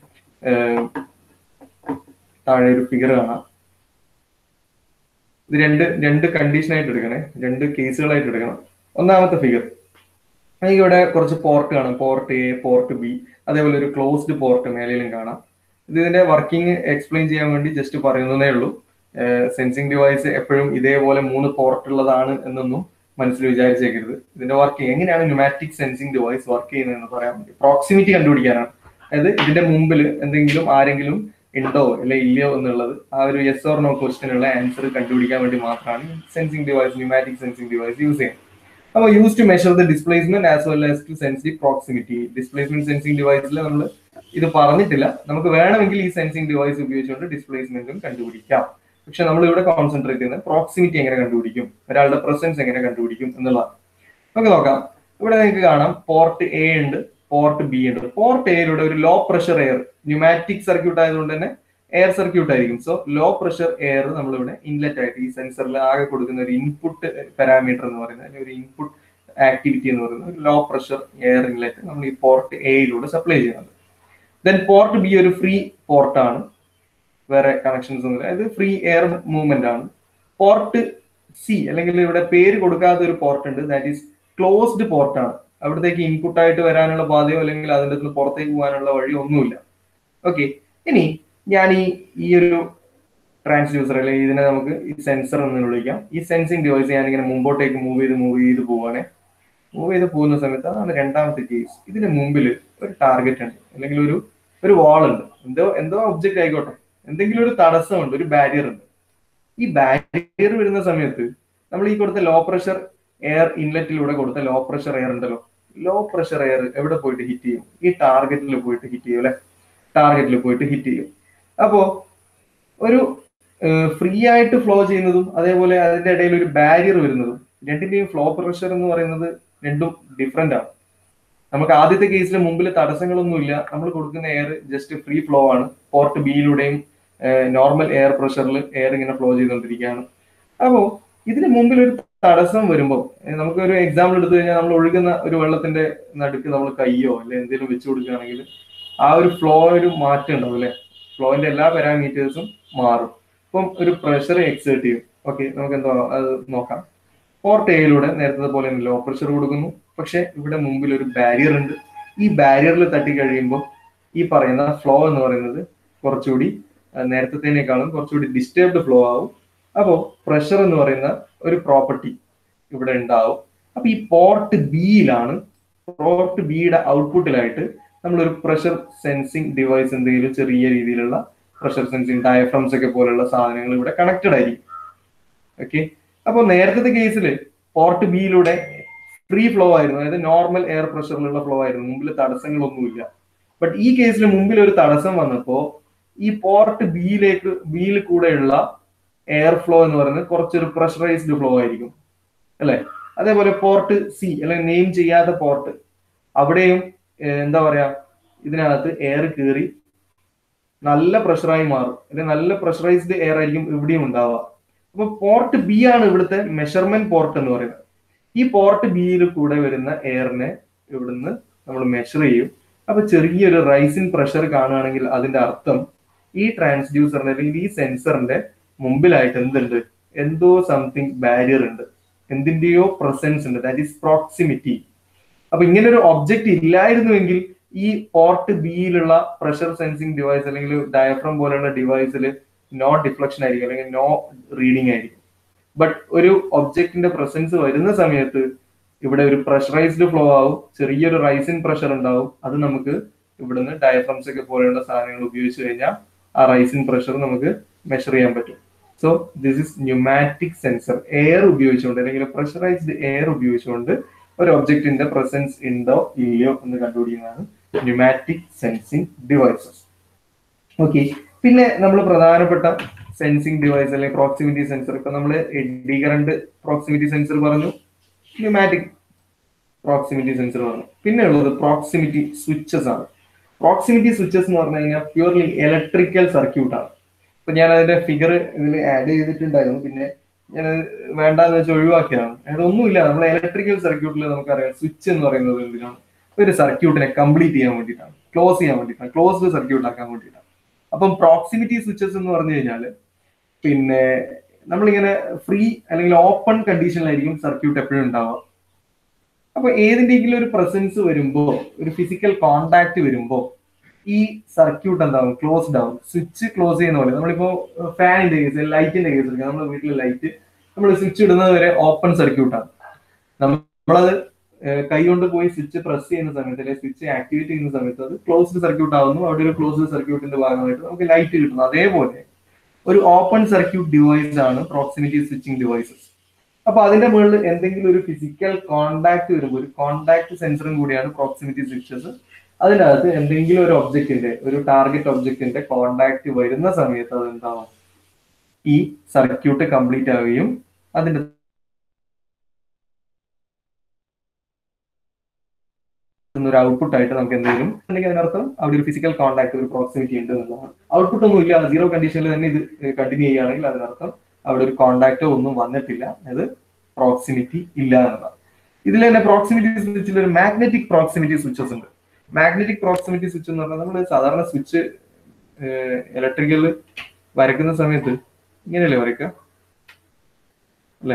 [SPEAKER 1] താഴെ ഒരു ഫിഗർ കാണാം ഇത് രണ്ട് രണ്ട് കണ്ടീഷൻ ആയിട്ട് എടുക്കണേ രണ്ട് കേസുകളായിട്ട് എടുക്കണം ഒന്നാമത്തെ ഫിഗർ എനിക്ക് ഇവിടെ കുറച്ച് പോർട്ട് കാണാം പോർട്ട് എ പോർട്ട് ബി അതേപോലെ ഒരു ക്ലോസ്ഡ് പോർട്ട് മേലെയും കാണാം ഇത് ഇതിന്റെ വർക്കിംഗ് എക്സ്പ്ലെയിൻ ചെയ്യാൻ വേണ്ടി ജസ്റ്റ് പറയുന്നതേ ഉള്ളൂ സെൻസിങ് ഡിവൈസ് എപ്പോഴും ഇതേപോലെ മൂന്ന് പോർട്ട് ഉള്ളതാണ് എന്നൊന്നും മനസ്സിൽ വിചാരിച്ചേക്കരുത് ഇതിന്റെ വർക്കിംഗ് എങ്ങനെയാണ് ന്യൂമാറ്റിക് സെൻസിങ് ഡിവൈസ് വർക്ക് ചെയ്യുന്നതെന്ന് പറയാൻ വേണ്ടി പ്രോക്സിമിറ്റി കണ്ടുപിടിക്കാനാണ് അതായത് ഇതിന്റെ മുമ്പിൽ എന്തെങ്കിലും ആരെങ്കിലും ഉണ്ടോ അല്ലെ ഇല്ലയോ എന്നുള്ളത് ആ ഒരു യെസ് ഓർ നോ ക്വസ്റ്റിനുള്ള ആൻസർ കണ്ടുപിടിക്കാൻ വേണ്ടി മാത്രമാണ് sensing device pneumatic sensing device use ചെയ്യുന്നത് അപ്പോൾ use to measure the displacement as well as to sense the proximity displacement sensing ഡിവൈസിൽ നമ്മൾ ഇത് പറഞ്ഞിട്ടില്ല നമുക്ക് വേണമെങ്കിൽ ഈ സെൻസിങ് ഡിവൈസ് ഉപയോഗിച്ചുകൊണ്ട് ഡിസ്പ്ലേസ്മെന്റും കണ്ടുപിടിക്കാം പക്ഷെ നമ്മൾ ഇവിടെ കോൺസെൻട്രേറ്റ് ചെയ്യുന്നത് പ്രോക്സിമിറ്റി എങ്ങനെ കണ്ടുപിടിക്കും ഒരാളുടെ പ്രസൻസ് എങ്ങനെ കണ്ടുപിടിക്കും എന്നുള്ളതാണ് നമുക്ക് നോക്കാം ഇവിടെ നിങ്ങൾക്ക് കാണാം പോർട്ട് എ ഉണ്ട് പോർട്ട് ബി ഉണ്ട് പോർട്ട് എയിലൂടെ ഒരു low pressure air pneumatic circuit ആയതുകൊണ്ട് തന്നെ എയർ സർക്യൂട്ട് ആയിരിക്കും സോ ലോ പ്രഷർ എയർ നമ്മളിവിടെ ഇൻലെറ്റ് ആയിട്ട് ഈ സെൻസറിൽ ആകെ കൊടുക്കുന്ന ഒരു ഇൻപുട്ട് പാരാമീറ്റർ എന്ന് പറയുന്നത് അല്ലെങ്കിൽ ഒരു ഇൻപുട്ട് ആക്ടിവിറ്റി എന്ന് പറയുന്നത് ലോ പ്രഷർ എയർ ഇൻലെറ്റ് നമ്മൾ ഈ പോർട്ട് എയിലൂടെ സപ്ലൈ ചെയ്യുന്നുണ്ട് ദെൻ പോർട്ട് ബി ഒരു ഫ്രീ പോർട്ടാണ് വേറെ കണക്ഷൻസ് ഒന്നുമില്ല ഇത് ഫ്രീ എയർ മൂവ്മെന്റ് ആണ് പോർട്ട് സി അല്ലെങ്കിൽ ഇവിടെ പേര് കൊടുക്കാത്ത ഒരു പോർട്ട് ഉണ്ട് ദാറ്റ് ഈസ് ക്ലോസ്ഡ് പോർട്ടാണ് അവിടത്തേക്ക് ഇൻപുട്ട് ആയിട്ട് വരാനുള്ള പാതയോ അല്ലെങ്കിൽ അതിൻ്റെ നിന്ന് പുറത്തേക്ക് പോകാനുള്ള വഴിയോ ഒന്നുമില്ല ഓക്കെ ഇനി ഞാൻ ഈ ഈ ഒരു ട്രാൻസ്ഡ്യൂസർ അല്ലെങ്കിൽ ഇതിനെ നമുക്ക് ഈ സെൻസർ എന്ന് വിളിക്കാം ഈ സെൻസിങ് ഡിവൈസ് ഞാനിങ്ങനെ മുമ്പോട്ടേക്ക് മൂവ് ചെയ്ത് മൂവ് ചെയ്ത് പോവാണ് മൂവ് ചെയ്ത് പോകുന്ന സമയത്ത് അതാണ് രണ്ടാമത്തെ കേസ് ഇതിന് മുമ്പിൽ ഒരു ടാർഗറ്റ് ഉണ്ട് അല്ലെങ്കിൽ ഒരു ഒരു വാൾ ഉണ്ട് എന്തോ എന്തോ ഒബ്ജക്റ്റ് ആയിക്കോട്ടെ എന്തെങ്കിലും ഒരു തടസ്സമുണ്ട് ഒരു ബാരിയർ ഉണ്ട് ഈ ബാരിയർ വരുന്ന സമയത്ത് നമ്മൾ ഈ കൊടുത്ത ലോ പ്രഷർ എയർ ഇൻലെറ്റിലൂടെ കൊടുത്ത ലോ പ്രഷർ എയർ ഉണ്ടല്ലോ ലോ പ്രഷർ എയർ എവിടെ പോയിട്ട് ഹിറ്റ് ചെയ്യും ഈ ടാർഗറ്റിൽ പോയിട്ട് ഹിറ്റ് ചെയ്യും അല്ലെ ടാർഗറ്റിൽ പോയിട്ട് ഹിറ്റ് ചെയ്യും അപ്പോ ഒരു ഫ്രീ ആയിട്ട് ഫ്ലോ ചെയ്യുന്നതും അതേപോലെ അതിന്റെ ഇടയിൽ ഒരു ബാരിയർ വരുന്നതും രണ്ടിന്റെയും ഫ്ലോ പ്രഷർ എന്ന് പറയുന്നത് രണ്ടും ഡിഫറെന്റ് ആണ് നമുക്ക് ആദ്യത്തെ കേസിൽ മുമ്പിൽ തടസ്സങ്ങളൊന്നുമില്ല നമ്മൾ കൊടുക്കുന്ന എയർ ജസ്റ്റ് ഫ്രീ ഫ്ലോ ആണ് പോർട്ട് ബിയിലൂടെയും നോർമൽ എയർ പ്രഷറിൽ എയർ ഇങ്ങനെ ഫ്ലോ ചെയ്തുകൊണ്ടിരിക്കുകയാണ് അപ്പോൾ ഇതിന് മുമ്പിൽ ഒരു തടസ്സം വരുമ്പോൾ നമുക്ക് ഒരു എക്സാമ്പിൾ എടുത്തു കഴിഞ്ഞാൽ നമ്മൾ ഒഴുകുന്ന ഒരു വെള്ളത്തിന്റെ നടുക്ക് നമ്മൾ കയ്യോ അല്ലെ എന്തെങ്കിലും വെച്ചു കൊടുക്കുകയാണെങ്കിൽ ആ ഒരു ഫ്ലോ ഒരു മാറ്റം ഉണ്ടാവും അല്ലെ ഫ്ലോന്റെ എല്ലാ പാരാമീറ്റേഴ്സും മാറും ഇപ്പം ഒരു പ്രഷർ എക്സേർട്ട് ചെയ്യും ഓക്കെ നമുക്ക് എന്തോ അത് നോക്കാം പോർട്ട് എയിലൂടെ നേരത്തെ പോലെ ലോ പ്രഷർ കൊടുക്കുന്നു പക്ഷെ ഇവിടെ മുമ്പിൽ ഒരു ബാരിയർ ഉണ്ട് ഈ ബാരിയറിൽ തട്ടി കഴിയുമ്പോൾ ഈ പറയുന്ന ഫ്ലോ എന്ന് പറയുന്നത് കുറച്ചുകൂടി നേരത്തേനേക്കാളും കുറച്ചുകൂടി ഡിസ്റ്റർബ്ഡ് ഫ്ലോ ആവും അപ്പോൾ പ്രഷർ എന്ന് പറയുന്ന ഒരു പ്രോപ്പർട്ടി ഇവിടെ ഉണ്ടാവും അപ്പൊ ഈ പോർട്ട് ബിയിലാണ് പോർട്ട് ബിയുടെ ഔട്ട്പുട്ടിലായിട്ട് നമ്മളൊരു പ്രഷർ സെൻസിങ് ഡിവൈസ് എന്തെങ്കിലും ചെറിയ രീതിയിലുള്ള പ്രഷർ സെൻസിങ് ഡയഫ്രംസ് ഒക്കെ പോലുള്ള സാധനങ്ങൾ ഇവിടെ കണക്റ്റഡ് ആയിരിക്കും ഓക്കെ അപ്പോൾ നേരത്തെ കേസിൽ പോർട്ട് ബിയിലൂടെ ഫ്രീ ഫ്ലോ ആയിരുന്നു അതായത് നോർമൽ എയർ പ്രഷറിലുള്ള ഫ്ലോ ആയിരുന്നു മുമ്പിൽ തടസ്സങ്ങളൊന്നുമില്ല ബട്ട് ഈ കേസിൽ മുമ്പിൽ ഒരു തടസ്സം വന്നപ്പോ ഈ പോർട്ട് ബിയിലേക്ക് ബിയിൽ കൂടെയുള്ള എയർ ഫ്ലോ എന്ന് പറയുന്നത് കുറച്ചൊരു പ്രഷറൈസ്ഡ് ഫ്ലോ ആയിരിക്കും അല്ലെ അതേപോലെ പോർട്ട് സി അല്ലെങ്കിൽ നെയിം ചെയ്യാത്ത പോർട്ട് അവിടെയും എന്താ പറയാ ഇതിനകത്ത് എയർ കയറി നല്ല പ്രഷറായി മാറും അല്ലെങ്കിൽ നല്ല പ്രഷറൈസ്ഡ് എയർ ആയിരിക്കും ഇവിടെയും ഉണ്ടാവുക അപ്പൊ പോർട്ട് ബി ആണ് ഇവിടുത്തെ മെഷർമെന്റ് പോർട്ട് എന്ന് പറയുന്നത് ഈ പോർട്ട് ബിയിൽ കൂടെ വരുന്ന എയറിനെ ഇവിടുന്ന് നമ്മൾ മെഷർ ചെയ്യും അപ്പൊ ചെറിയൊരു റൈസിൻ പ്രഷർ കാണുകയാണെങ്കിൽ അതിന്റെ അർത്ഥം ഈ ട്രാൻസ്ഡ്യൂസറിന്റെ അല്ലെങ്കിൽ ഈ സെൻസറിന്റെ മുമ്പിലായിട്ട് എന്തുണ്ട് എന്തോ സംതിങ് ബാരിയർ ഉണ്ട് എന്തിന്റെയോ പ്രസൻസ് ഉണ്ട് ദാറ്റ് ഈസ് പ്രോക്സിമിറ്റി അപ്പൊ ഇങ്ങനെ ഒരു ഒബ്ജക്റ്റ് ഇല്ലായിരുന്നുവെങ്കിൽ ഈ പോർട്ട് ബിയിലുള്ള പ്രഷർ സെൻസിങ് ഡിവൈസ് അല്ലെങ്കിൽ ഡയഫ്രം പോലെയുള്ള ഡിവൈസിൽ നോ ഡിഫ്ലക്ഷൻ ആയിരിക്കും അല്ലെങ്കിൽ നോ റീഡിങ് ആയിരിക്കും ബട്ട് ഒരു ഒബ്ജക്റ്റിന്റെ പ്രസൻസ് വരുന്ന സമയത്ത് ഇവിടെ ഒരു പ്രഷറൈസ്ഡ് ഫ്ലോ ആവും ചെറിയൊരു റൈസിൻ പ്രഷർ ഉണ്ടാവും അത് നമുക്ക് ഇവിടുന്ന് ഡയഫ്രംസ് ഒക്കെ പോലെയുള്ള സാധനങ്ങൾ ഉപയോഗിച്ച് കഴിഞ്ഞാൽ ആ റൈസിൻ പ്രഷർ നമുക്ക് മെഷർ ചെയ്യാൻ പറ്റും so this is pneumatic sensor air ഉപയോഗിച്ചുകൊണ്ട് അല്ലെങ്കിൽ പ്രഷറൈസ്ഡ് എയർ ഉപയോഗിച്ചുകൊണ്ട് ഒരു ഒബ്ജക്റ്റിന്റെ പ്രസൻസ് ഉണ്ടോ ഇല്ലയോ എന്ന് കണ്ടുപിടിക്കുന്നതാണ് ന്യൂമാറ്റിക് സെൻസിങ് ഡിവൈസസ് ഓക്കെ പിന്നെ നമ്മൾ പ്രധാനപ്പെട്ട സെൻസിങ് ഡിവൈസ് അല്ലെങ്കിൽ പ്രോക്സിമിറ്റി സെൻസർ ഇപ്പൊ നമ്മൾ എഡി കറണ്ട് പ്രോക്സിമിറ്റി സെൻസർ പറഞ്ഞു ന്യൂമാറ്റിക് പ്രോക്സിമിറ്റി സെൻസർ പറഞ്ഞു പിന്നെ ഉള്ളത് പ്രോക്സിമിറ്റി സ്വിച്ചസ് ആണ് പ്രോക്സിമിറ്റി സ്വിച്ചസ് എന്ന് പറഞ്ഞു കഴിഞ്ഞാൽ പ്യൂർലി ഇലക്ട്രിക്കൽ സർക്യൂട്ട് ആണ് ഇപ്പൊ ഞാൻ അതിന്റെ ഫിഗർ ഇതിൽ ആഡ് ചെയ്തിട്ടുണ്ടായിരുന്നു പിന്നെ ഞാൻ വേണ്ടാന്ന് വെച്ച് ഒഴിവാക്കിയതാണ് അതൊന്നുമില്ല നമ്മൾ ഇലക്ട്രിക്കൽ സർക്യൂട്ടിൽ നമുക്കറിയാം സ്വിച്ച് എന്ന് പറയുന്നത് എന്തിനാണ് ഒരു സർക്യൂട്ടിനെ കംപ്ലീറ്റ് ചെയ്യാൻ വേണ്ടിയിട്ടാണ് ക്ലോസ് ചെയ്യാൻ വേണ്ടിയിട്ടാണ് ക്ലോസ്ഡ് സർക്യൂട്ട് ആക്കാൻ വേണ്ടിയിട്ടാണ് അപ്പം പ്രോക്സിമിറ്റി സ്വിച്ചസ് എന്ന് പറഞ്ഞു കഴിഞ്ഞാൽ പിന്നെ നമ്മളിങ്ങനെ ഫ്രീ അല്ലെങ്കിൽ ഓപ്പൺ കണ്ടീഷനിലായിരിക്കും സർക്യൂട്ട് എപ്പോഴും ഉണ്ടാവുക അപ്പൊ ഏതിന്റെങ്കിലും ഒരു പ്രസൻസ് വരുമ്പോ ഒരു ഫിസിക്കൽ കോണ്ടാക്ട് വരുമ്പോ ഈ സർക്യൂട്ട് എന്താവും ക്ലോസ്ഡ് ആവും സ്വിച്ച് ക്ലോസ് ചെയ്യുന്ന പോലെ നമ്മളിപ്പോ ഫാനിന്റെ കേസ് ലൈറ്റിന്റെ കേസ് എടുക്കുക നമ്മുടെ വീട്ടിലെ ലൈറ്റ് നമ്മൾ സ്വിച്ച് ഇടുന്നത് വരെ ഓപ്പൺ സർക്യൂട്ടാണ് നമ്മളത് കൈ കൊണ്ട് പോയി സ്വിച്ച് പ്രസ് ചെയ്യുന്ന സമയത്ത് അല്ലെങ്കിൽ സ്വിച്ച് ആക്ടിവേറ്റ് ചെയ്യുന്ന സമയത്ത് അത് ക്ലോസ്ഡ് സർക്യൂട്ട് ആവുന്നു അവിടെ ഒരു ക്ലോസ്ഡ് സർക്യൂട്ടിന്റെ ഭാഗമായിട്ട് നമുക്ക് ലൈറ്റ് കിട്ടുന്നു അതേപോലെ ഒരു ഓപ്പൺ സർക്യൂട്ട് ഡിവൈസ് ആണ് പ്രോക്സിമിറ്റി സ്വിച്ചിങ് ഡിവൈസസ് അപ്പൊ അതിന്റെ മുകളിൽ എന്തെങ്കിലും ഒരു ഫിസിക്കൽ കോണ്ടാക്ട് വരുമ്പോൾ ഒരു കോണ്ടാക്ട് സെൻസറും കൂടിയാണ് പ്രോക്സിമിറ്റി സ്വിച്ചസ് അതിനകത്ത് എന്തെങ്കിലും ഒരു ഒബ്ജക്റ്റിന്റെ ഒരു ടാർഗറ്റ് ഒബ്ജക്റ്റിന്റെ കോണ്ടാക്ട് വരുന്ന സമയത്ത് അത് എന്താവും ഈ സർക്യൂട്ട് കംപ്ലീറ്റ് ആവുകയും അതിന്റെ ഒരു ഔട്ട്പുട്ട് ആയിട്ട് നമുക്ക് എന്തെങ്കിലും അല്ലെങ്കിൽ അതിനർത്ഥം അവിടെ ഒരു ഫിസിക്കൽ കോണ്ടാക്ട് ഒരു പ്രോക്സിമിറ്റി ഉണ്ട് എന്നുള്ളതാണ് ഔട്ട്പുട്ട് ഒന്നും ഇല്ല സീറോ കണ്ടീഷനിൽ തന്നെ ഇത് കണ്ടിന്യൂ ചെയ്യുകയാണെങ്കിൽ അതിനർത്ഥം അവിടെ ഒരു കോണ്ടാക്റ്റോ ഒന്നും വന്നിട്ടില്ല അത് പ്രോക്സിമിറ്റി ഇല്ല എന്നതാണ് ഇതിൽ തന്നെ പ്രോക്സിമിറ്റി സ്വിച്ചിൽ ഒരു മാഗ്നറ്റിക് പ്രോക്സിമിറ്റി സ്വിച്ചസ് ഉണ്ട് മാഗ്നറ്റിക് പ്രോക്സിമിറ്റി സ്വിച്ച് എന്ന് പറഞ്ഞാൽ നമ്മൾ സാധാരണ സ്വിച്ച് ഇലക്ട്രിക്കൽ വരയ്ക്കുന്ന സമയത്ത് ഇങ്ങനെയല്ലേ വരയ്ക്കുക അല്ലേ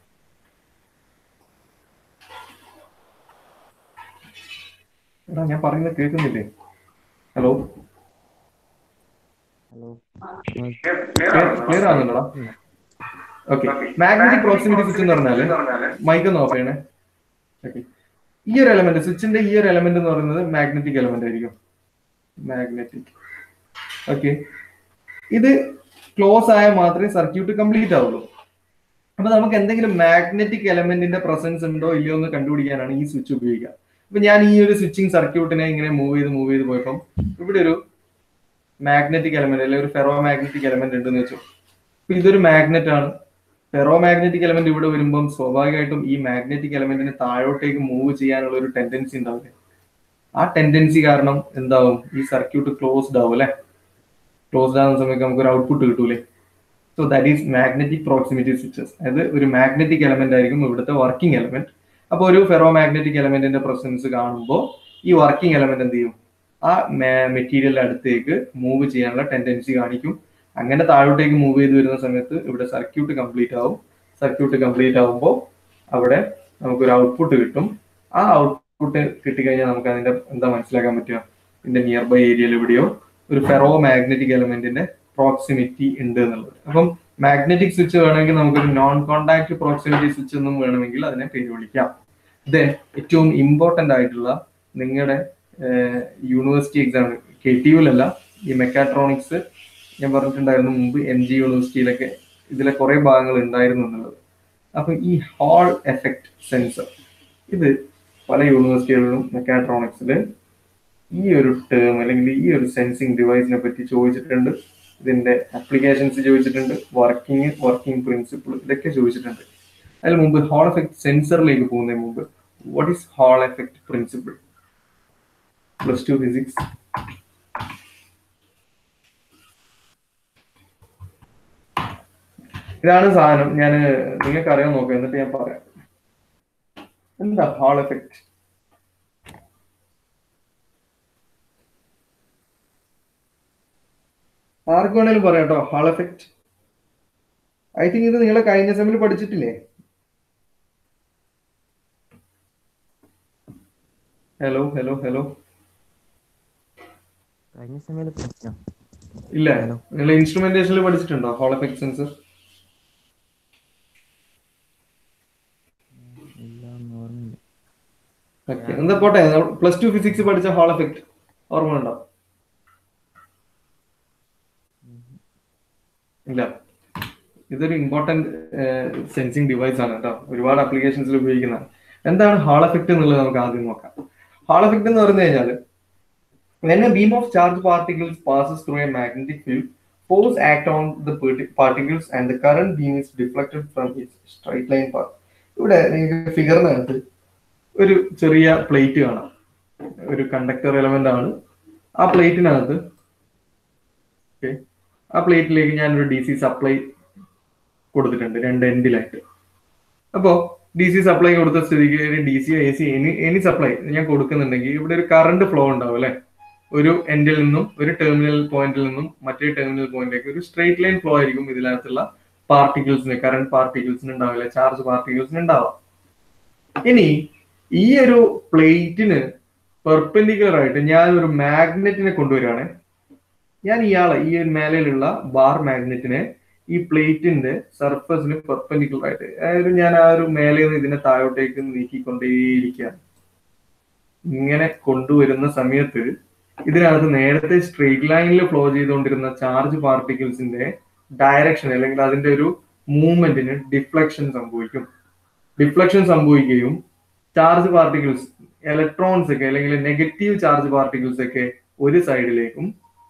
[SPEAKER 1] എടാ ഞാൻ പറയുന്നത് കേൾക്കുന്നില്ലേ ഹലോ
[SPEAKER 2] ഹലോ
[SPEAKER 1] ക്ലിയർ ആകുന്നുണ്ടോടാ ഓക്കെ മാഗ്നറ്റിക് പ്രോക്സിമിറ്റി സ്വിച്ച് എന്ന് പറഞ്ഞാല് മൈക്ക് ഒന്ന് ഓഫ് ചെയ്യണേ ഓക്കെ ഈ ഒരു എലമെന്റ് സ്വിച്ചിന്റെ ഈ ഒരു എലമെന്റ് എന്ന് പറയുന്നത് മാഗ്നറ്റിക് എലമെന്റ് ആയിരിക്കും മാഗ്നറ്റിക് ഓക്കെ ഇത് ക്ലോസ് ആയാൽ മാത്രമേ സർക്യൂട്ട് കംപ്ലീറ്റ് ആവുള്ളൂ അപ്പൊ നമുക്ക് എന്തെങ്കിലും മാഗ്നറ്റിക് എലമെന്റിന്റെ പ്രസൻസ് ഉണ്ടോ ഇല്ലയോ എന്ന് കണ്ടുപിടിക്കാനാണ് ഈ സ്വിച്ച് ഉപയോഗിക്കുക അപ്പൊ ഞാൻ ഈ ഒരു സ്വിച്ചിങ് സർക്യൂട്ടിനെ ഇങ്ങനെ മൂവ് ചെയ്ത് മൂവ് ചെയ്ത് പോയപ്പം ഇവിടെ ഒരു മാഗ്നറ്റിക് എലമെന്റ് അല്ലെങ്കിൽ ഒരു ഫെറോ മാഗ്നറ്റിക് എലമെന്റ് ഉണ്ടെന്ന് വെച്ചു അപ്പൊ ഇതൊരു മാഗ്നറ്റ് ആണ് ഫെറോ മാഗ്നറ്റിക് എലമെന്റ് ഇവിടെ വരുമ്പം സ്വാഭാവികമായിട്ടും ഈ മാഗ്നറ്റിക് എലമെന്റിനെ താഴോട്ടേക്ക് മൂവ് ചെയ്യാനുള്ള ഒരു ടെൻഡൻസി ഉണ്ടാവില്ലേ ആ ടെൻഡൻസി കാരണം എന്താവും ഈ സർക്യൂട്ട് ക്ലോസ്ഡ് ആവും അല്ലെ ക്ലോസ്ഡ് ആവുന്ന സമയത്ത് നമുക്ക് ഒരു ഔട്ട്പുട്ട് കിട്ടൂലേ so that is magnetic proximity switches അതായത് ഒരു മാഗ്നറ്റിക് എലമെന്റ് ആയിരിക്കും ഇവിടുത്തെ വർക്കിംഗ് എലമെന്റ് അപ്പോൾ ഒരു ഫെറോ മാഗ്നറ്റിക് എലമെന്റിന്റെ പ്രസൻസ് കാണുമ്പോൾ ഈ വർക്കിംഗ് എലമെന്റ് എന്ത് ചെയ്യും ആ മെറ്റീരിയലിന്റെ അടുത്തേക്ക് മൂവ് ചെയ്യാനുള്ള ടെൻഡൻസി കാണിക്കും അങ്ങനെ താഴോട്ടേക്ക് മൂവ് ചെയ്ത് വരുന്ന സമയത്ത് ഇവിടെ സർക്യൂട്ട് കംപ്ലീറ്റ് ആവും സർക്യൂട്ട് കംപ്ലീറ്റ് ആവുമ്പോൾ അവിടെ നമുക്കൊരു ഔട്ട്പുട്ട് കിട്ടും ആ ഔട്ട്പുട്ട് കിട്ടിക്കഴിഞ്ഞാൽ നമുക്ക് അതിന്റെ എന്താ മനസ്സിലാക്കാൻ പറ്റുക ഇതിന്റെ നിയർ ബൈ ഏരിയയിൽ എവിടെയോ ഒരു ഫെറോ മാഗ്നറ്റിക് എലമെന്റിന്റെ പ്രോക്സിമിറ്റി ഉണ്ട് എന്നുള്ളത് അപ്പം മാഗ്നറ്റിക് സ്വിച്ച് വേണമെങ്കിൽ നമുക്കൊരു നോൺ കോണ്ടാക്ട് പ്രോക്സിമിറ്റി സ്വിച്ച് എന്നും വേണമെങ്കിൽ അതിനെ പേര് വിളിക്കാം ദെൻ ഏറ്റവും ഇമ്പോർട്ടന്റ് ആയിട്ടുള്ള നിങ്ങളുടെ യൂണിവേഴ്സിറ്റി എക്സാം കെ ടി യുലല്ല ഈ മെക്കാട്രോണിക്സ് ഞാൻ പറഞ്ഞിട്ടുണ്ടായിരുന്നു മുമ്പ് എം ജി യൂണിവേഴ്സിറ്റിയിലൊക്കെ ഇതിലെ കുറെ ഭാഗങ്ങൾ ഉണ്ടായിരുന്നു എന്നുള്ളത് അപ്പം ഈ ഹാൾ എഫക്റ്റ് സെൻസർ ഇത് പല യൂണിവേഴ്സിറ്റികളിലും മെക്കാട്രോണിക്സിൽ ഈ ഒരു ടേം അല്ലെങ്കിൽ ഈ ഒരു സെൻസിങ് ഡിവൈസിനെ പറ്റി ചോദിച്ചിട്ടുണ്ട് ഇതിന്റെ അപ്ലിക്കേഷൻസ് ചോദിച്ചിട്ടുണ്ട് വർക്കിംഗ് വർക്കിംഗ് പ്രിൻസിപ്പിൾ ഇതൊക്കെ ചോദിച്ചിട്ടുണ്ട് അതിന് മുമ്പ് ഹാൾ എഫക്ട് സെൻസറിലേക്ക് പോകുന്നതിന് മുമ്പ് what is Hall effect principle plus two physics ഇതാണ് സാധനം ഞാൻ നിങ്ങൾക്ക് അറിയാൻ നോക്കാം എന്നിട്ട് ഞാൻ പറയാം എന്താ ഹാൾ എഫക്ട് ആർക്ക് വേണേലും പറയാം കേട്ടോ ഹാൾ എഫക്ട് ഐ തിങ്ക് ഇത് നിങ്ങളെ കഴിഞ്ഞ സെമിൽ പഠിച്ചിട്ടില്ലേ ഹലോ ഹലോ ഹലോ
[SPEAKER 2] കഴിഞ്ഞ സമയത്ത് പഠിച്ചോ
[SPEAKER 1] ഇല്ല
[SPEAKER 2] Hello.
[SPEAKER 1] നിങ്ങൾ ഇൻസ്ട്രുമെന്റേഷനിൽ പഠിച്ചിട്ടുണ്ടോ ഹാൾ എഫക്ട് സെൻസർ
[SPEAKER 2] ഇല്ല ഒന്നും ഓർമ്മയില്ല
[SPEAKER 1] ഓക്കെ എന്താ പോട്ടെ പ്ലസ് ടു ഫിസിക്സ് പഠിച്ച ഹാൾ എഫക്ട് ഓർമ്മ ഉണ്ടോ ഇല്ല ഇതൊരു ഇമ്പോർട്ടന്റ് സെൻസിങ് ഡിവൈസ് ആണ് കേട്ടോ ഒരുപാട് ആപ്ലിക്കേഷൻസിൽ ഉപയോഗിക്കുന്ന എന്താണ് ഹാൾ എഫക്ട് എന്നുള്ളത് നമുക്ക് ആദ്യം നോക്കാം ഹാൾ എഫക്ട് എന്ന് പറഞ്ഞു കഴിഞ്ഞാൽ when a beam of charged particles passes through a magnetic field force act on the parti- particles and the current beam is deflected from its straight line path ഇവിടെ നിങ്ങൾക്ക് ഫിഗറിനകത്ത് ഒരു ചെറിയ പ്ലേറ്റ് കാണാം ഒരു കണ്ടക്ടർ എലമെന്റ് ആണ് ആ പ്ലേറ്റിനകത്ത് ഓക്കെ ആ പ്ലേറ്റിലേക്ക് ഞാൻ ഒരു ഡി സി സപ്ലൈ കൊടുത്തിട്ടുണ്ട് രണ്ട് എൻഡിലായിട്ട് അപ്പോ ഡി സി സപ്ലൈ കൊടുത്ത സ്ഥിതിക്ക് D C A C any any supply ഞാൻ കൊടുക്കുന്നുണ്ടെങ്കിൽ ഇവിടെ ഒരു കറണ്ട് ഫ്ലോ ഉണ്ടാവും അല്ലെ ഒരു എൻഡിൽ നിന്നും ഒരു ടെർമിനൽ പോയിന്റിൽ നിന്നും മറ്റേ ടെർമിനൽ പോയിന്റിലേക്ക് ഒരു സ്ട്രേറ്റ് ലൈൻ ഫ്ലോ ആയിരിക്കും ഇതിനകത്തുള്ള പാർട്ടിക്കിൾസിന് കറണ്ട് പാർട്ടിക്കിൾസിന് ഉണ്ടാവില്ല ചാർജ് പാർട്ടിക്കിൾസിന് ഉണ്ടാവാം ഇനി ഈ ഒരു പ്ലേറ്റിന് പെർപെൻഡിക്കുലർ ആയിട്ട് ഞാൻ ഒരു മാഗ്നറ്റിനെ കൊണ്ടുവരികയാണ് ഞാൻ ഇയാളെ ഈ ഒരു മേലയിലുള്ള ബാർ മാഗ്നറ്റിനെ ഈ പ്ലേറ്റിന്റെ സർഫസിന് പെർപെൻഡിക്കുലർ ആയിട്ട് അതായത് ഞാൻ ആ ഒരു മേലെ നിന്ന് ഇതിനെ താഴോട്ടേക്ക് നീക്കിക്കൊണ്ടേയിരിക്കുകയാണ് ഇങ്ങനെ കൊണ്ടുവരുന്ന സമയത്ത് ഇതിനകത്ത് നേരത്തെ സ്ട്രെയിറ്റ് ലൈനിൽ ഫ്ലോ ചെയ്തുകൊണ്ടിരുന്ന ചാർജ് പാർട്ടിക്കിൾസിന്റെ ഡയറക്ഷൻ അല്ലെങ്കിൽ അതിന്റെ ഒരു മൂവ്മെന്റിന് ഡിഫ്ലക്ഷൻ സംഭവിക്കും ഡിഫ്ലക്ഷൻ സംഭവിക്കുകയും ചാർജ് പാർട്ടിക്കിൾസ് ഇലക്ട്രോൺസ് ഒക്കെ അല്ലെങ്കിൽ നെഗറ്റീവ് ചാർജ് പാർട്ടിക്കിൾസ് ഒക്കെ ഒരു സൈഡിലേക്കും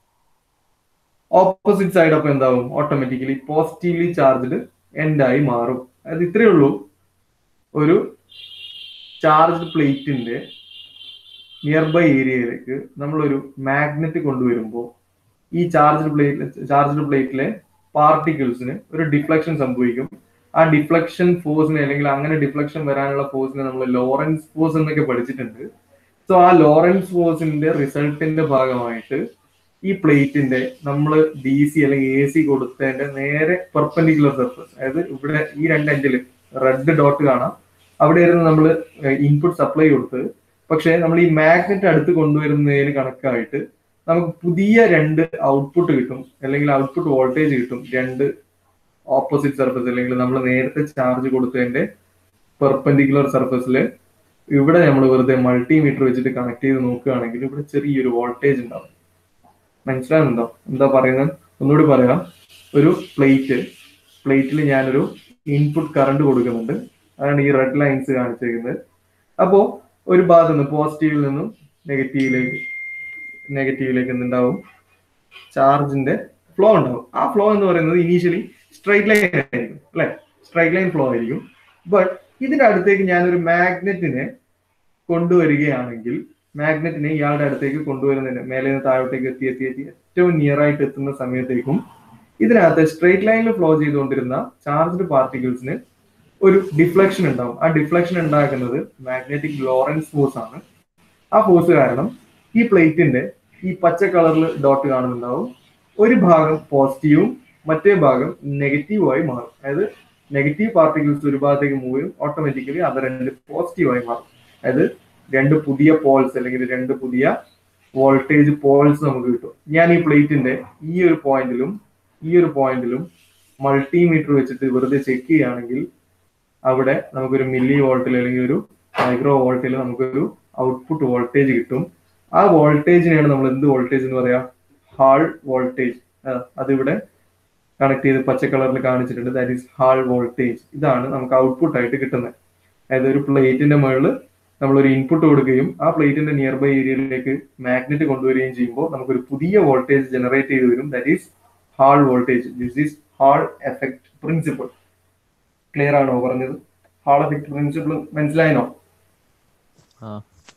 [SPEAKER 1] ഓപ്പോസിറ്റ് സൈഡ് അപ്പൊ എന്താവും ഓട്ടോമാറ്റിക്കലി പോസിറ്റീവ്ലി ചാർജ്ഡ് എൻഡായി മാറും അത് ഇത്രയേ ഉള്ളൂ ഒരു ചാർജ്ഡ് പ്ലേറ്റിന്റെ നിയർ ബൈ ഏരിയയിലേക്ക് നമ്മളൊരു മാഗ്നറ്റ് കൊണ്ടുവരുമ്പോൾ ഈ ചാർജ്ഡ് പ്ലേറ്റ് ചാർജ്ഡ് പ്ലേറ്റിലെ പാർട്ടിക്കിൾസിന് ഒരു ഡിഫ്ലക്ഷൻ സംഭവിക്കും ആ ഡിഫ്ലക്ഷൻ ഫോഴ്സിനെ അല്ലെങ്കിൽ അങ്ങനെ ഡിഫ്ലക്ഷൻ വരാനുള്ള ഫോഴ്സിനെ നമ്മൾ ലോറൻസ് ഫോഴ്സ് എന്നൊക്കെ പഠിച്ചിട്ടുണ്ട് സോ ആ ലോറൻസ് ഫോഴ്സിന്റെ റിസൾട്ടിന്റെ ഭാഗമായിട്ട് ഈ പ്ലേറ്റിന്റെ നമ്മൾ ഡി സി അല്ലെങ്കിൽ എ സി കൊടുത്തതിന്റെ നേരെ പെർപെൻഡിക്കുലർ സർഫസ് അതായത് ഇവിടെ ഈ രണ്ട് എൻഡിൽ റെഡ് ഡോട്ട് കാണാം അവിടെ ആയിരുന്നു നമ്മൾ ഇൻപുട്ട് സപ്ലൈ കൊടുത്തത് പക്ഷേ നമ്മൾ ഈ മാഗ്നറ്റ് അടുത്ത് കൊണ്ടുവരുന്നതിന് കണക്കായിട്ട് നമുക്ക് പുതിയ രണ്ട് ഔട്ട്പുട്ട് കിട്ടും അല്ലെങ്കിൽ ഔട്ട്പുട്ട് വോൾട്ടേജ് കിട്ടും രണ്ട് ഓപ്പോസിറ്റ് സർഫസ് അല്ലെങ്കിൽ നമ്മൾ നേരത്തെ ചാർജ് കൊടുത്തതിന്റെ പെർപെൻഡിക്കുലർ സർഫസിൽ ഇവിടെ നമ്മൾ വെറുതെ മൾട്ടിമീറ്റർ വെച്ചിട്ട് കണക്ട് ചെയ്ത് നോക്കുകയാണെങ്കിൽ ഇവിടെ ചെറിയൊരു വോൾട്ടേജ് ഉണ്ടാവും മനസ്സിലാകുന്നുണ്ടോ എന്താ പറയുന്നത് ഒന്നുകൂടി പറയാം ഒരു പ്ലേറ്റ് പ്ലേറ്റിൽ ഞാനൊരു ഇൻപുട്ട് കറണ്ട് കൊടുക്കുന്നുണ്ട് അതാണ് ഈ റെഡ് ലൈൻസ് കാണിച്ചിരിക്കുന്നത് അപ്പോ ഒരു ഭാഗത്ത് നിന്ന് പോസിറ്റീവിൽ നിന്നും നെഗറ്റീവിലേക്ക് നെഗറ്റീവിലേക്ക് എന്തുണ്ടാവും ചാർജിന്റെ ഫ്ലോ ഉണ്ടാവും ആ ഫ്ലോ എന്ന് പറയുന്നത് ഇനീഷ്യലി സ്ട്രൈറ്റ് ലൈൻ ആയിരിക്കും അല്ലെ സ്ട്രൈറ്റ് ലൈൻ ഫ്ലോ ആയിരിക്കും ബട്ട് ഇതിന്റെ അടുത്തേക്ക് ഞാനൊരു മാഗ്നറ്റിനെ കൊണ്ടുവരികയാണെങ്കിൽ മാഗ്നറ്റിനെ ഇയാളുടെ അടുത്തേക്ക് കൊണ്ടുവരുന്നതിന് മേലെ നിന്ന് താഴോട്ടേക്ക് എത്തി എത്തി എത്തി ഏറ്റവും നിയർ ആയിട്ട് എത്തുന്ന സമയത്തേക്കും ഇതിനകത്ത് സ്ട്രേറ്റ് ലൈനിൽ ഫ്ലോ ചെയ്തുകൊണ്ടിരുന്ന ചാർജ്ഡ് പാർട്ടിക്കിൾസിന് ഒരു ഡിഫ്ലക്ഷൻ ഉണ്ടാവും ആ ഡിഫ്ലക്ഷൻ ഉണ്ടാക്കുന്നത് മാഗ്നറ്റിക് ലോറൻസ് ഫോഴ്സ് ആണ് ആ ഫോഴ്സ് കാരണം ഈ പ്ലേറ്റിന്റെ ഈ പച്ച കളറിൽ ഡോട്ട് കാണുന്നുണ്ടാവും ഒരു ഭാഗം പോസിറ്റീവും മറ്റേ ഭാഗം നെഗറ്റീവായി മാറും അതായത് നെഗറ്റീവ് പാർട്ടിക്കിൾസ് ഒരു ഭാഗത്തേക്ക് മൂവ് ചെയ്യും ഓട്ടോമാറ്റിക്കലി അത് രണ്ട് പോസിറ്റീവായി മാറും അതായത് രണ്ട് പുതിയ പോൾസ് അല്ലെങ്കിൽ രണ്ട് പുതിയ വോൾട്ടേജ് പോൾസ് നമുക്ക് കിട്ടും ഞാൻ ഈ പ്ലേറ്റിന്റെ ഈ ഒരു പോയിന്റിലും ഈ ഒരു പോയിന്റിലും മൾട്ടിമീറ്റർ വെച്ചിട്ട് വെറുതെ ചെക്ക് ചെയ്യുകയാണെങ്കിൽ അവിടെ നമുക്കൊരു മില്ലി വോൾട്ടിൽ അല്ലെങ്കിൽ ഒരു മൈക്രോ വോൾട്ടിൽ നമുക്കൊരു ഔട്ട്പുട്ട് വോൾട്ടേജ് കിട്ടും ആ വോൾട്ടേജിനെയാണ് നമ്മൾ എന്ത് വോൾട്ടേജ് എന്ന് പറയാ ഹാൾ വോൾട്ടേജ് അതിവിടെ കണക്ട് ചെയ്ത് പച്ച കളറിൽ കാണിച്ചിട്ടുണ്ട് ദാറ്റ് ഈസ് ഹാൾ വോൾട്ടേജ് ഇതാണ് നമുക്ക് ഔട്ട്പുട്ട് ആയിട്ട് കിട്ടുന്നത് അതായത് ഒരു പ്ലേറ്റിന്റെ മുകളിൽ നമ്മളൊരു ഇൻപുട്ട് കൊടുക്കുകയും ആ പ്ലേറ്റിന്റെ നിയർ ബൈ ഏരിയയിലേക്ക് മാഗ്നറ്റ് കൊണ്ടുവരികയും ചെയ്യുമ്പോൾ നമുക്കൊരു പുതിയ വോൾട്ടേജ് ജനറേറ്റ് ചെയ്ത് വരും that is Hall voltage this is Hall effect principle clear ആണോ പറഞ്ഞത് ഹാൾ എഫക്ട് പ്രിൻസിപ്പിൾ മനസ്സിലായനോ
[SPEAKER 2] ആ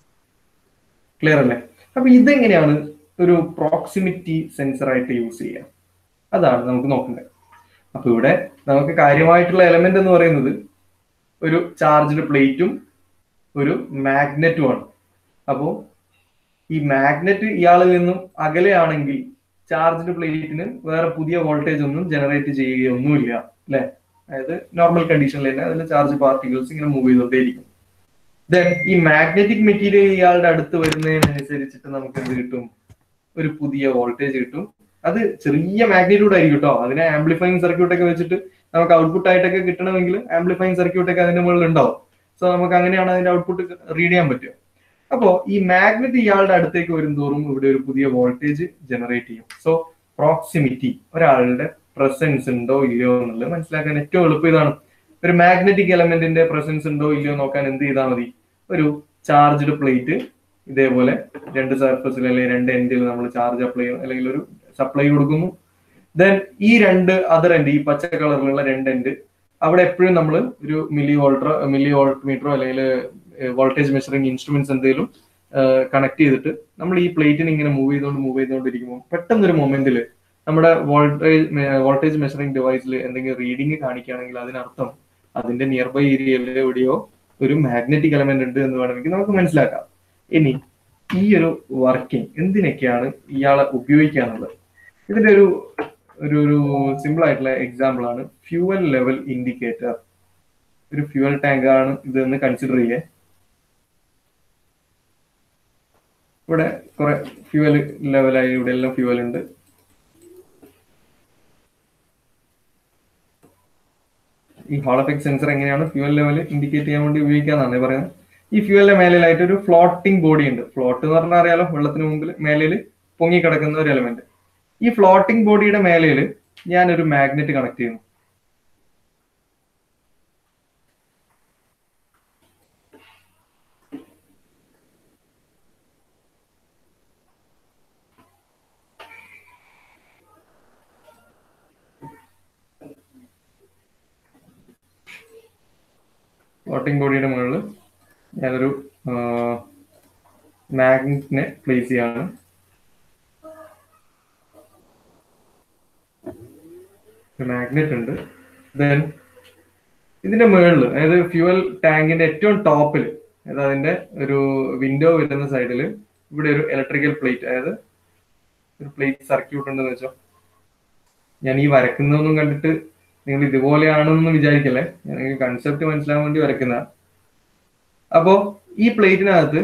[SPEAKER 1] ക്ലിയർ അല്ലേ അപ്പൊ ഇതെങ്ങനെയാണ് ഒരു പ്രോക്സിമിറ്റി സെൻസർ ആയിട്ട് യൂസ് ചെയ്യുക അതാണ് നമുക്ക് നോക്കേണ്ടത് അപ്പൊ ഇവിടെ നമുക്ക് കാര്യമായിട്ടുള്ള എലമെന്റ് എന്ന് പറയുന്നത് ഒരു ചാർജ്ഡ് പ്ലേറ്റും ഒരു മാഗ്നറ്റും ആണ് അപ്പോ ഈ മാഗ്നറ്റ് ഇയാളിൽ നിന്നും അകലെയാണെങ്കിൽ ചാർജ്ഡ് പ്ലേറ്റിന് വേറെ പുതിയ വോൾട്ടേജ് ഒന്നും ജനറേറ്റ് ചെയ്യുകയൊന്നുമില്ല അല്ലെ അതായത് നോർമൽ കണ്ടീഷനിൽ തന്നെ അതിൽ ചാർജ് പാർട്ടിക്കിൾസ് ഇങ്ങനെ മൂവ് ചെയ്തുകൊണ്ടേയിരിക്കും ദെൻ ഈ മാഗ്നറ്റിക് മെറ്റീരിയൽ ഇയാളുടെ അടുത്ത് വരുന്നതിനനുസരിച്ചിട്ട് നമുക്ക് എന്ത് കിട്ടും ഒരു പുതിയ വോൾട്ടേജ് കിട്ടും അത് ചെറിയ മാഗ്നിറ്റ്യൂഡ് ആയിരിക്കും കേട്ടോ അതിനെ ആംപ്ലിഫൈങ് സർക്യൂട്ട് ഒക്കെ വെച്ചിട്ട് നമുക്ക് ഔട്ട്പുട്ട് ആയിട്ടൊക്കെ കിട്ടണമെങ്കിൽ ആംപ്ലിഫൈങ് സർക്യൂട്ട് ഒക്കെ അതിന്റെ മുകളിൽ ഉണ്ടാവും സോ നമുക്ക് അങ്ങനെയാണ് അതിന്റെ ഔട്ട്പുട്ട് റീഡ് ചെയ്യാൻ പറ്റുക അപ്പോ ഈ മാഗ്നറ്റ് ഇയാളുടെ അടുത്തേക്ക് വരും തോറും ഇവിടെ ഒരു പുതിയ വോൾട്ടേജ് ജനറേറ്റ് ചെയ്യും സോ പ്രോക്സിമിറ്റി ഒരാളുടെ പ്രസൻസ് ഉണ്ടോ ഇല്ലയോ എന്നുള്ളത് മനസ്സിലാക്കാൻ ഏറ്റവും എളുപ്പം ഇതാണ് ഒരു മാഗ്നറ്റിക് എലമെന്റിന്റെ പ്രസൻസ് ഉണ്ടോ ഇല്ലയോ നോക്കാൻ എന്ത് ചെയ്താൽ മതി ഒരു ചാർജ്ഡ് പ്ലേറ്റ് ഇതേപോലെ രണ്ട് സർഫസിൽ അല്ലെങ്കിൽ രണ്ട് എൻഡിൽ നമ്മൾ ചാർജ് അപ്ലൈ ചെയ്യും അല്ലെങ്കിൽ ഒരു സപ്ലൈ കൊടുക്കുന്നു ദെൻ ഈ രണ്ട് അതർ എൻഡ് ഈ പച്ച കളറിലുള്ള രണ്ട് എൻഡ് അവിടെ എപ്പോഴും നമ്മൾ ഒരു മില്ലി വോൾട്ടറോ മില്ലി വോൾട്ട് മീറ്ററോ അല്ലെങ്കിൽ വോൾട്ടേജ് മെഷറിംഗ് ഇൻസ്ട്രുമെന്റ്സ് എന്തെങ്കിലും കണക്ട് ചെയ്തിട്ട് നമ്മൾ ഈ പ്ലേറ്റിന് ഇങ്ങനെ മൂവ് ചെയ്തുകൊണ്ട് മൂവ് ചെയ്തുകൊണ്ടിരിക്കുമ്പോൾ പെട്ടെന്നൊരു മൊമെന്റിൽ നമ്മുടെ വോൾട്ടേജ് വോൾട്ടേജ് മെഷറിംഗ് ഡിവൈസിൽ എന്തെങ്കിലും റീഡിംഗ് കാണിക്കുകയാണെങ്കിൽ അതിനർത്ഥം അതിന്റെ നിയർ ബൈ ഏരിയയിൽ എവിടെയോ ഒരു മാഗ്നറ്റിക് എലമെന്റ് ഉണ്ട് എന്ന് വേണമെങ്കിൽ നമുക്ക് മനസ്സിലാക്കാം ഇനി ഈ ഒരു വർക്കിംഗ് എന്തിനൊക്കെയാണ് ഇയാളെ ഉപയോഗിക്കുക എന്നുള്ളത് ഇതിന്റെ ഒരു ഒരു ഒരു സിമ്പിൾ ആയിട്ടുള്ള എക്സാമ്പിൾ ആണ് ഫ്യൂവൽ ലെവൽ ഇൻഡിക്കേറ്റർ ഒരു ഫ്യൂവൽ ടാങ്ക് ആണ് ഇതെന്ന് കൺസിഡർ ചെയ്യേ ഇവിടെ കുറെ ഫ്യൂവൽ ലെവലായി ഇവിടെ എല്ലാം ഫ്യൂവൽ ഉണ്ട് ഈ ഹോൾ എഫക്ട് സെൻസർ എങ്ങനെയാണ് ഫ്യൂവൽ ലെവൽ ഇൻഡിക്കേറ്റ് ചെയ്യാൻ വേണ്ടി ഉപയോഗിക്കാന്നാണ് പറയുന്നത് ഈ ഫ്യൂവലിന്റെ മേലിലായിട്ട് ഒരു ഫ്ലോട്ടിംഗ് ബോഡി ഉണ്ട് ഫ്ലോട്ട് എന്ന് പറഞ്ഞാൽ അറിയാലോ വെള്ളത്തിന് മുമ്പിൽ മേലിൽ പൊങ്ങി കിടക്കുന്ന ഒരു എലമെന്റ് ഈ ഫ്ലോട്ടിംഗ് ബോഡിയുടെ മേലയിൽ ഞാൻ ഒരു മാഗ്നറ്റ് കണക്ട് ചെയ്യുന്നു ഫ്ലോട്ടിംഗ് ബോഡിയുടെ മുകളിൽ ഞാനൊരു മാഗ്നറ്റിനെ പ്ലേസ് ചെയ്യാണ് മാഗ്നറ്റ് ഉണ്ട് ദെൻ ഇതിന്റെ മുകളിൽ അതായത് ഫ്യൂവൽ ടാങ്കിന്റെ ഏറ്റവും ടോപ്പിൽ അതായത് അതിന്റെ ഒരു വിൻഡോ വരുന്ന സൈഡിൽ ഇവിടെ ഒരു ഇലക്ട്രിക്കൽ പ്ലേറ്റ് അതായത് ഒരു പ്ലേറ്റ് സർക്യൂട്ട് ഉണ്ടെന്ന് വെച്ചോ ഞാൻ ഈ വരക്കുന്നതൊന്നും കണ്ടിട്ട് നിങ്ങൾ ഇതുപോലെയാണെന്നൊന്നും വിചാരിക്കല്ലേ ഞാൻ കൺസെപ്റ്റ് മനസ്സിലാവാൻ വേണ്ടി വരക്കുന്ന അപ്പോ ഈ പ്ലേറ്റിനകത്ത്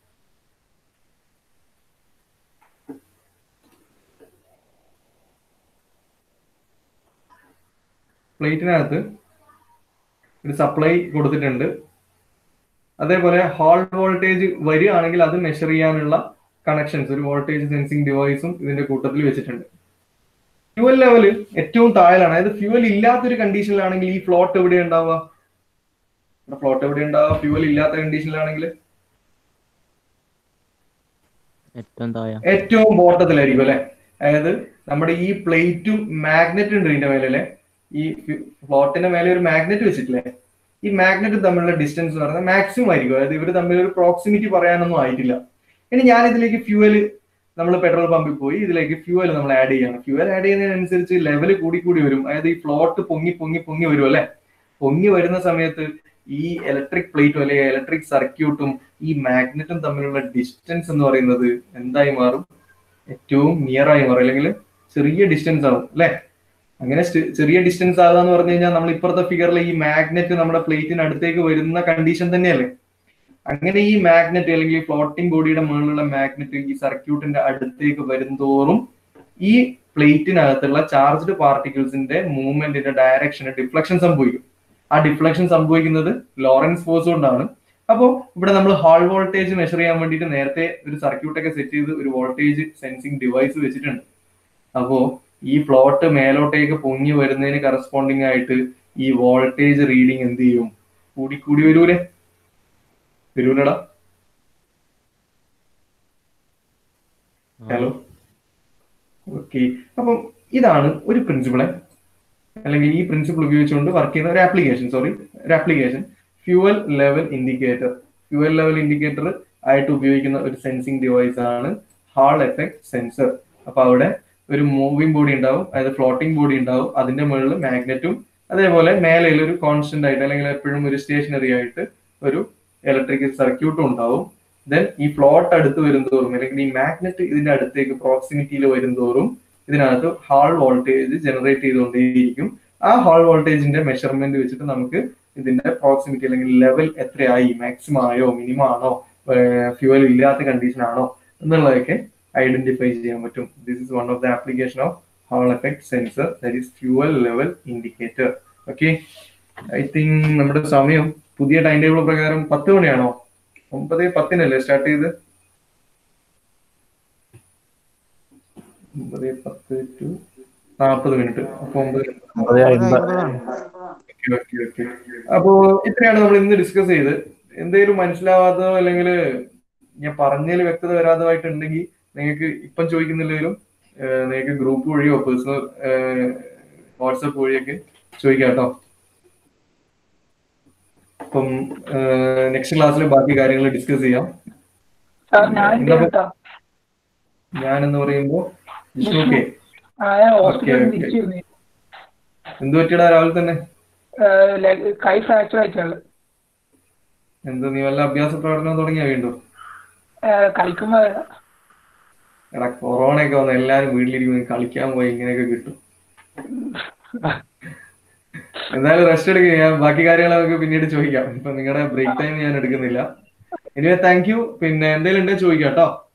[SPEAKER 1] പ്ലേറ്റിനകത്ത് ഒരു സപ്ലൈ കൊടുത്തിട്ടുണ്ട് അതേപോലെ ഹാൾ വോൾട്ടേജ് വരികയാണെങ്കിൽ അത് മെഷർ ചെയ്യാനുള്ള കണക്ഷൻസ് ഒരു വോൾട്ടേജ് സെൻസിങ് ഡിവൈസും ഇതിന്റെ കൂട്ടത്തിൽ വെച്ചിട്ടുണ്ട് ഫ്യൂവൽ ലെവൽ ഏറ്റവും താഴെയാണ് അതായത് ഫ്യൂവൽ ഇല്ലാത്തൊരു കണ്ടീഷനിലാണെങ്കിൽ ഈ ഫ്ലോട്ട് എവിടെ ഉണ്ടാവുക ഫ്ലോട്ട് എവിടെ ഉണ്ടാവുക ഫ്യൂവൽ ഇല്ലാത്ത കണ്ടീഷനിലാണെങ്കിൽ
[SPEAKER 2] ഏറ്റവും താഴെ
[SPEAKER 1] ഏറ്റവും ബോട്ടത്തിലായിരിക്കും അല്ലെ അതായത് നമ്മുടെ ഈ പ്ലേറ്റും മാഗ്നറ്റ് ഉണ്ട് ഇതിന്റെ മേലെ അല്ലെ ഈ ഫ്ലോട്ടിന്റെ മേലെ ഒരു മാഗ്നറ്റ് വെച്ചിട്ടില്ലേ ഈ മാഗ്നറ്റ് തമ്മിലുള്ള ഡിസ്റ്റൻസ് എന്ന് പറയുന്നത് മാക്സിമം ആയിരിക്കും അതായത് ഇവർ തമ്മിൽ ഒരു പ്രോക്സിമിറ്റി പറയാനൊന്നും ആയിട്ടില്ല ഇനി ഞാൻ ഇതിലേക്ക് ഫ്യൂവൽ നമ്മൾ പെട്രോൾ പമ്പിൽ പോയി ഇതിലേക്ക് ഫ്യൂവൽ നമ്മൾ ആഡ് ചെയ്യണം ഫ്യൂവൽ ആഡ് ചെയ്യുന്നതിനനുസരിച്ച് ലെവൽ കൂടി കൂടി വരും അതായത് ഈ ഫ്ലോട്ട് പൊങ്ങി പൊങ്ങി പൊങ്ങി വരും അല്ലെ പൊങ്ങി വരുന്ന സമയത്ത് ഈ ഇലക്ട്രിക് പ്ലേറ്റും അല്ലെങ്കിൽ ഇലക്ട്രിക് സർക്യൂട്ടും ഈ മാഗ്നറ്റും തമ്മിലുള്ള ഡിസ്റ്റൻസ് എന്ന് പറയുന്നത് എന്തായി മാറും ഏറ്റവും നിയർ ആയി മാറും അല്ലെങ്കിൽ ചെറിയ ഡിസ്റ്റൻസ് ആവും അല്ലെ അങ്ങനെ സ്റ്റ് ചെറിയ ഡിസ്റ്റൻസ് ആകാന്ന് പറഞ്ഞു കഴിഞ്ഞാൽ നമ്മൾ ഇപ്പുറത്തെ ഫിഗറിൽ ഈ മാഗ്നറ്റ് നമ്മുടെ പ്ലേറ്റിന് അടുത്തേക്ക് വരുന്ന കണ്ടീഷൻ തന്നെയല്ലേ അങ്ങനെ ഈ മാഗ്നറ്റ് അല്ലെങ്കിൽ ഈ ഫ്ലോട്ടിംഗ് ബോഡിയുടെ മുകളിലുള്ള മാഗ്നറ്റ് ഈ സർക്യൂട്ടിന്റെ അടുത്തേക്ക് വരുന്തോറും ഈ പ്ലേറ്റിനകത്തുള്ള ചാർജ്ഡ് പാർട്ടിക്കിൾസിന്റെ മൂവ്മെന്റിന്റെ ഡയറക്ഷന് ഡിഫ്ലക്ഷൻ സംഭവിക്കും ആ ഡിഫ്ലക്ഷൻ സംഭവിക്കുന്നത് ലോറൻസ് ഫോഴ്സ് കൊണ്ടാണ് അപ്പോൾ ഇവിടെ നമ്മൾ ഹാൾ വോൾട്ടേജ് മെഷർ ചെയ്യാൻ വേണ്ടിയിട്ട് നേരത്തെ ഒരു സർക്യൂട്ട് ഒക്കെ സെറ്റ് ചെയ്ത് ഒരു വോൾട്ടേജ് സെൻസിങ് ഡിവൈസ് വെച്ചിട്ടുണ്ട് അപ്പോ ഈ ഫ്ലോട്ട് മേലോട്ടേക്ക് പൊങ്ങി വരുന്നതിന് കറസ്പോണ്ടിങ് ആയിട്ട് ഈ വോൾട്ടേജ് റീഡിങ് എന്ത് ചെയ്യും കൂടി കൂടി വരൂലേ വരൂലടാ ഹലോ ഓക്കെ അപ്പം ഇതാണ് ഒരു പ്രിൻസിപ്പിളെ അല്ലെങ്കിൽ ഈ പ്രിൻസിപ്പിൾ ഉപയോഗിച്ചുകൊണ്ട് വർക്ക് ചെയ്യുന്ന ഒരു ആപ്ലിക്കേഷൻ സോറി ഒരു application fuel level indicator fuel level indicator ആയിട്ട് ഉപയോഗിക്കുന്ന ഒരു സെൻസിങ് ഡിവൈസ് ആണ് ഹാൾ എഫക്ട് സെൻസർ അപ്പൊ അവിടെ ഒരു മൂവിംഗ് ബോഡി ഉണ്ടാവും അതായത് ഫ്ലോട്ടിംഗ് ബോഡി ഉണ്ടാവും അതിന്റെ മുകളിൽ മാഗ്നറ്റും അതേപോലെ മേലയിൽ ഒരു കോൺസ്റ്റന്റ് ആയിട്ട് അല്ലെങ്കിൽ എപ്പോഴും ഒരു സ്റ്റേഷനറി ആയിട്ട് ഒരു ഇലക്ട്രിക്കൽ സർക്യൂട്ടും ഉണ്ടാവും ദെൻ ഈ ഫ്ലോട്ട് അടുത്ത് വരുന്തോറും അല്ലെങ്കിൽ ഈ മാഗ്നറ്റ് ഇതിന്റെ അടുത്തേക്ക് പ്രോക്സിമിറ്റിയിൽ വരുന്തോറും ഇതിനകത്ത് ഹാൾ വോൾട്ടേജ് ജനറേറ്റ് ചെയ്തുകൊണ്ടേയിരിക്കും ആ ഹാൾ വോൾട്ടേജിന്റെ മെഷർമെന്റ് വെച്ചിട്ട് നമുക്ക് ഇതിന്റെ പ്രോക്സിമിറ്റി അല്ലെങ്കിൽ ലെവൽ എത്രയായി മാക്സിമം ആയോ മിനിമം ആണോ ഫ്യൂവൽ ഇല്ലാത്ത കണ്ടീഷൻ ആണോ എന്നുള്ളതൊക്കെ ഐഡന്റിഫൈ ചെയ്യാൻ പറ്റും this is one of the application of Hall effect sensor that is fuel level indicator okay I think നമ്മുടെ സമയം പുതിയ ടൈം ടേബിൾ പ്രകാരം പത്ത് മണിയാണോ ഒമ്പത് പത്തിനല്ലേ സ്റ്റാർട്ട് ചെയ്ത് ഒമ്പത് പത്ത് ടു നാൽപ്പത് മിനിറ്റ് അപ്പൊ ഒമ്പത്
[SPEAKER 3] അതെ അമ്പ-
[SPEAKER 1] ഓക്കെ ഓക്കെ ഓക്കെ അപ്പോ ഇത്രയാണ് നമ്മൾ ഇന്ന് ഡിസ്കസ് ചെയ്ത് എന്തെങ്കിലും മനസ്സിലാവാത്തതോ അല്ലെങ്കിൽ ഞാൻ പറഞ്ഞതിൽ വ്യക്തത വരാത്തതായിട്ടുണ്ടെങ്കിൽ നിങ്ങൾക്ക് ഇപ്പം ചോദിക്കുന്നില്ലെങ്കിലും ഏഹ്, നിങ്ങൾക്ക് ഗ്രൂപ്പ് വഴിയോ പേഴ്സണൽ വാട്സപ്പ് വഴിയൊക്കെ ചോദിക്കാം കേട്ടോ അപ്പം നെക്സ്റ്റ് ക്ലാസ്സിൽ ബാക്കി കാര്യങ്ങൾ ഡിസ്കസ് ചെയ്യാം
[SPEAKER 4] സാർ ഞാൻ
[SPEAKER 1] ഇന്നപ്പോ-
[SPEAKER 4] കേട്ടോ
[SPEAKER 1] ഞാൻ എന്ന് പറയുമ്പോ വിഷ്ണു കെ
[SPEAKER 4] ആ ഞാൻ ഹോസ്പിറ്റലിൽ
[SPEAKER 1] ഓക്കേ,
[SPEAKER 4] തിരിച്ചു വന്നു
[SPEAKER 1] എന്ത് പറ്റിയടാ രാവിലെ തന്നെ
[SPEAKER 4] ഏഹ് leg- കൈ ഫ്രാക്ചർ ആയിട്ടുള്ളത്
[SPEAKER 1] എന്ത് നീ വല്ല അഭ്യാസ പ്രകടനം തുടങ്ങിയാ വീണ്ടും
[SPEAKER 4] കളിക്കുമ്പോ
[SPEAKER 1] എടാ കൊറോണ ഒക്കെ വന്ന് എല്ലാരും വീട്ടിലിരിക്കും കളിക്കാൻ പോയി ഇങ്ങനെയൊക്കെ കിട്ടും എന്തായാലും റെസ്റ്റ് എടുക്കുക ഞാൻ ബാക്കി കാര്യങ്ങൾ നമുക്ക് പിന്നീട് ചോദിക്കാം ഇപ്പൊ നിങ്ങളുടെ ബ്രേക്ക് ടൈം ഞാൻ എടുക്കുന്നില്ല ഇനി താങ്ക് യു പിന്നെ എന്തെങ്കിലും ഉണ്ടെങ്കിൽ ചോദിക്കാം കേട്ടോ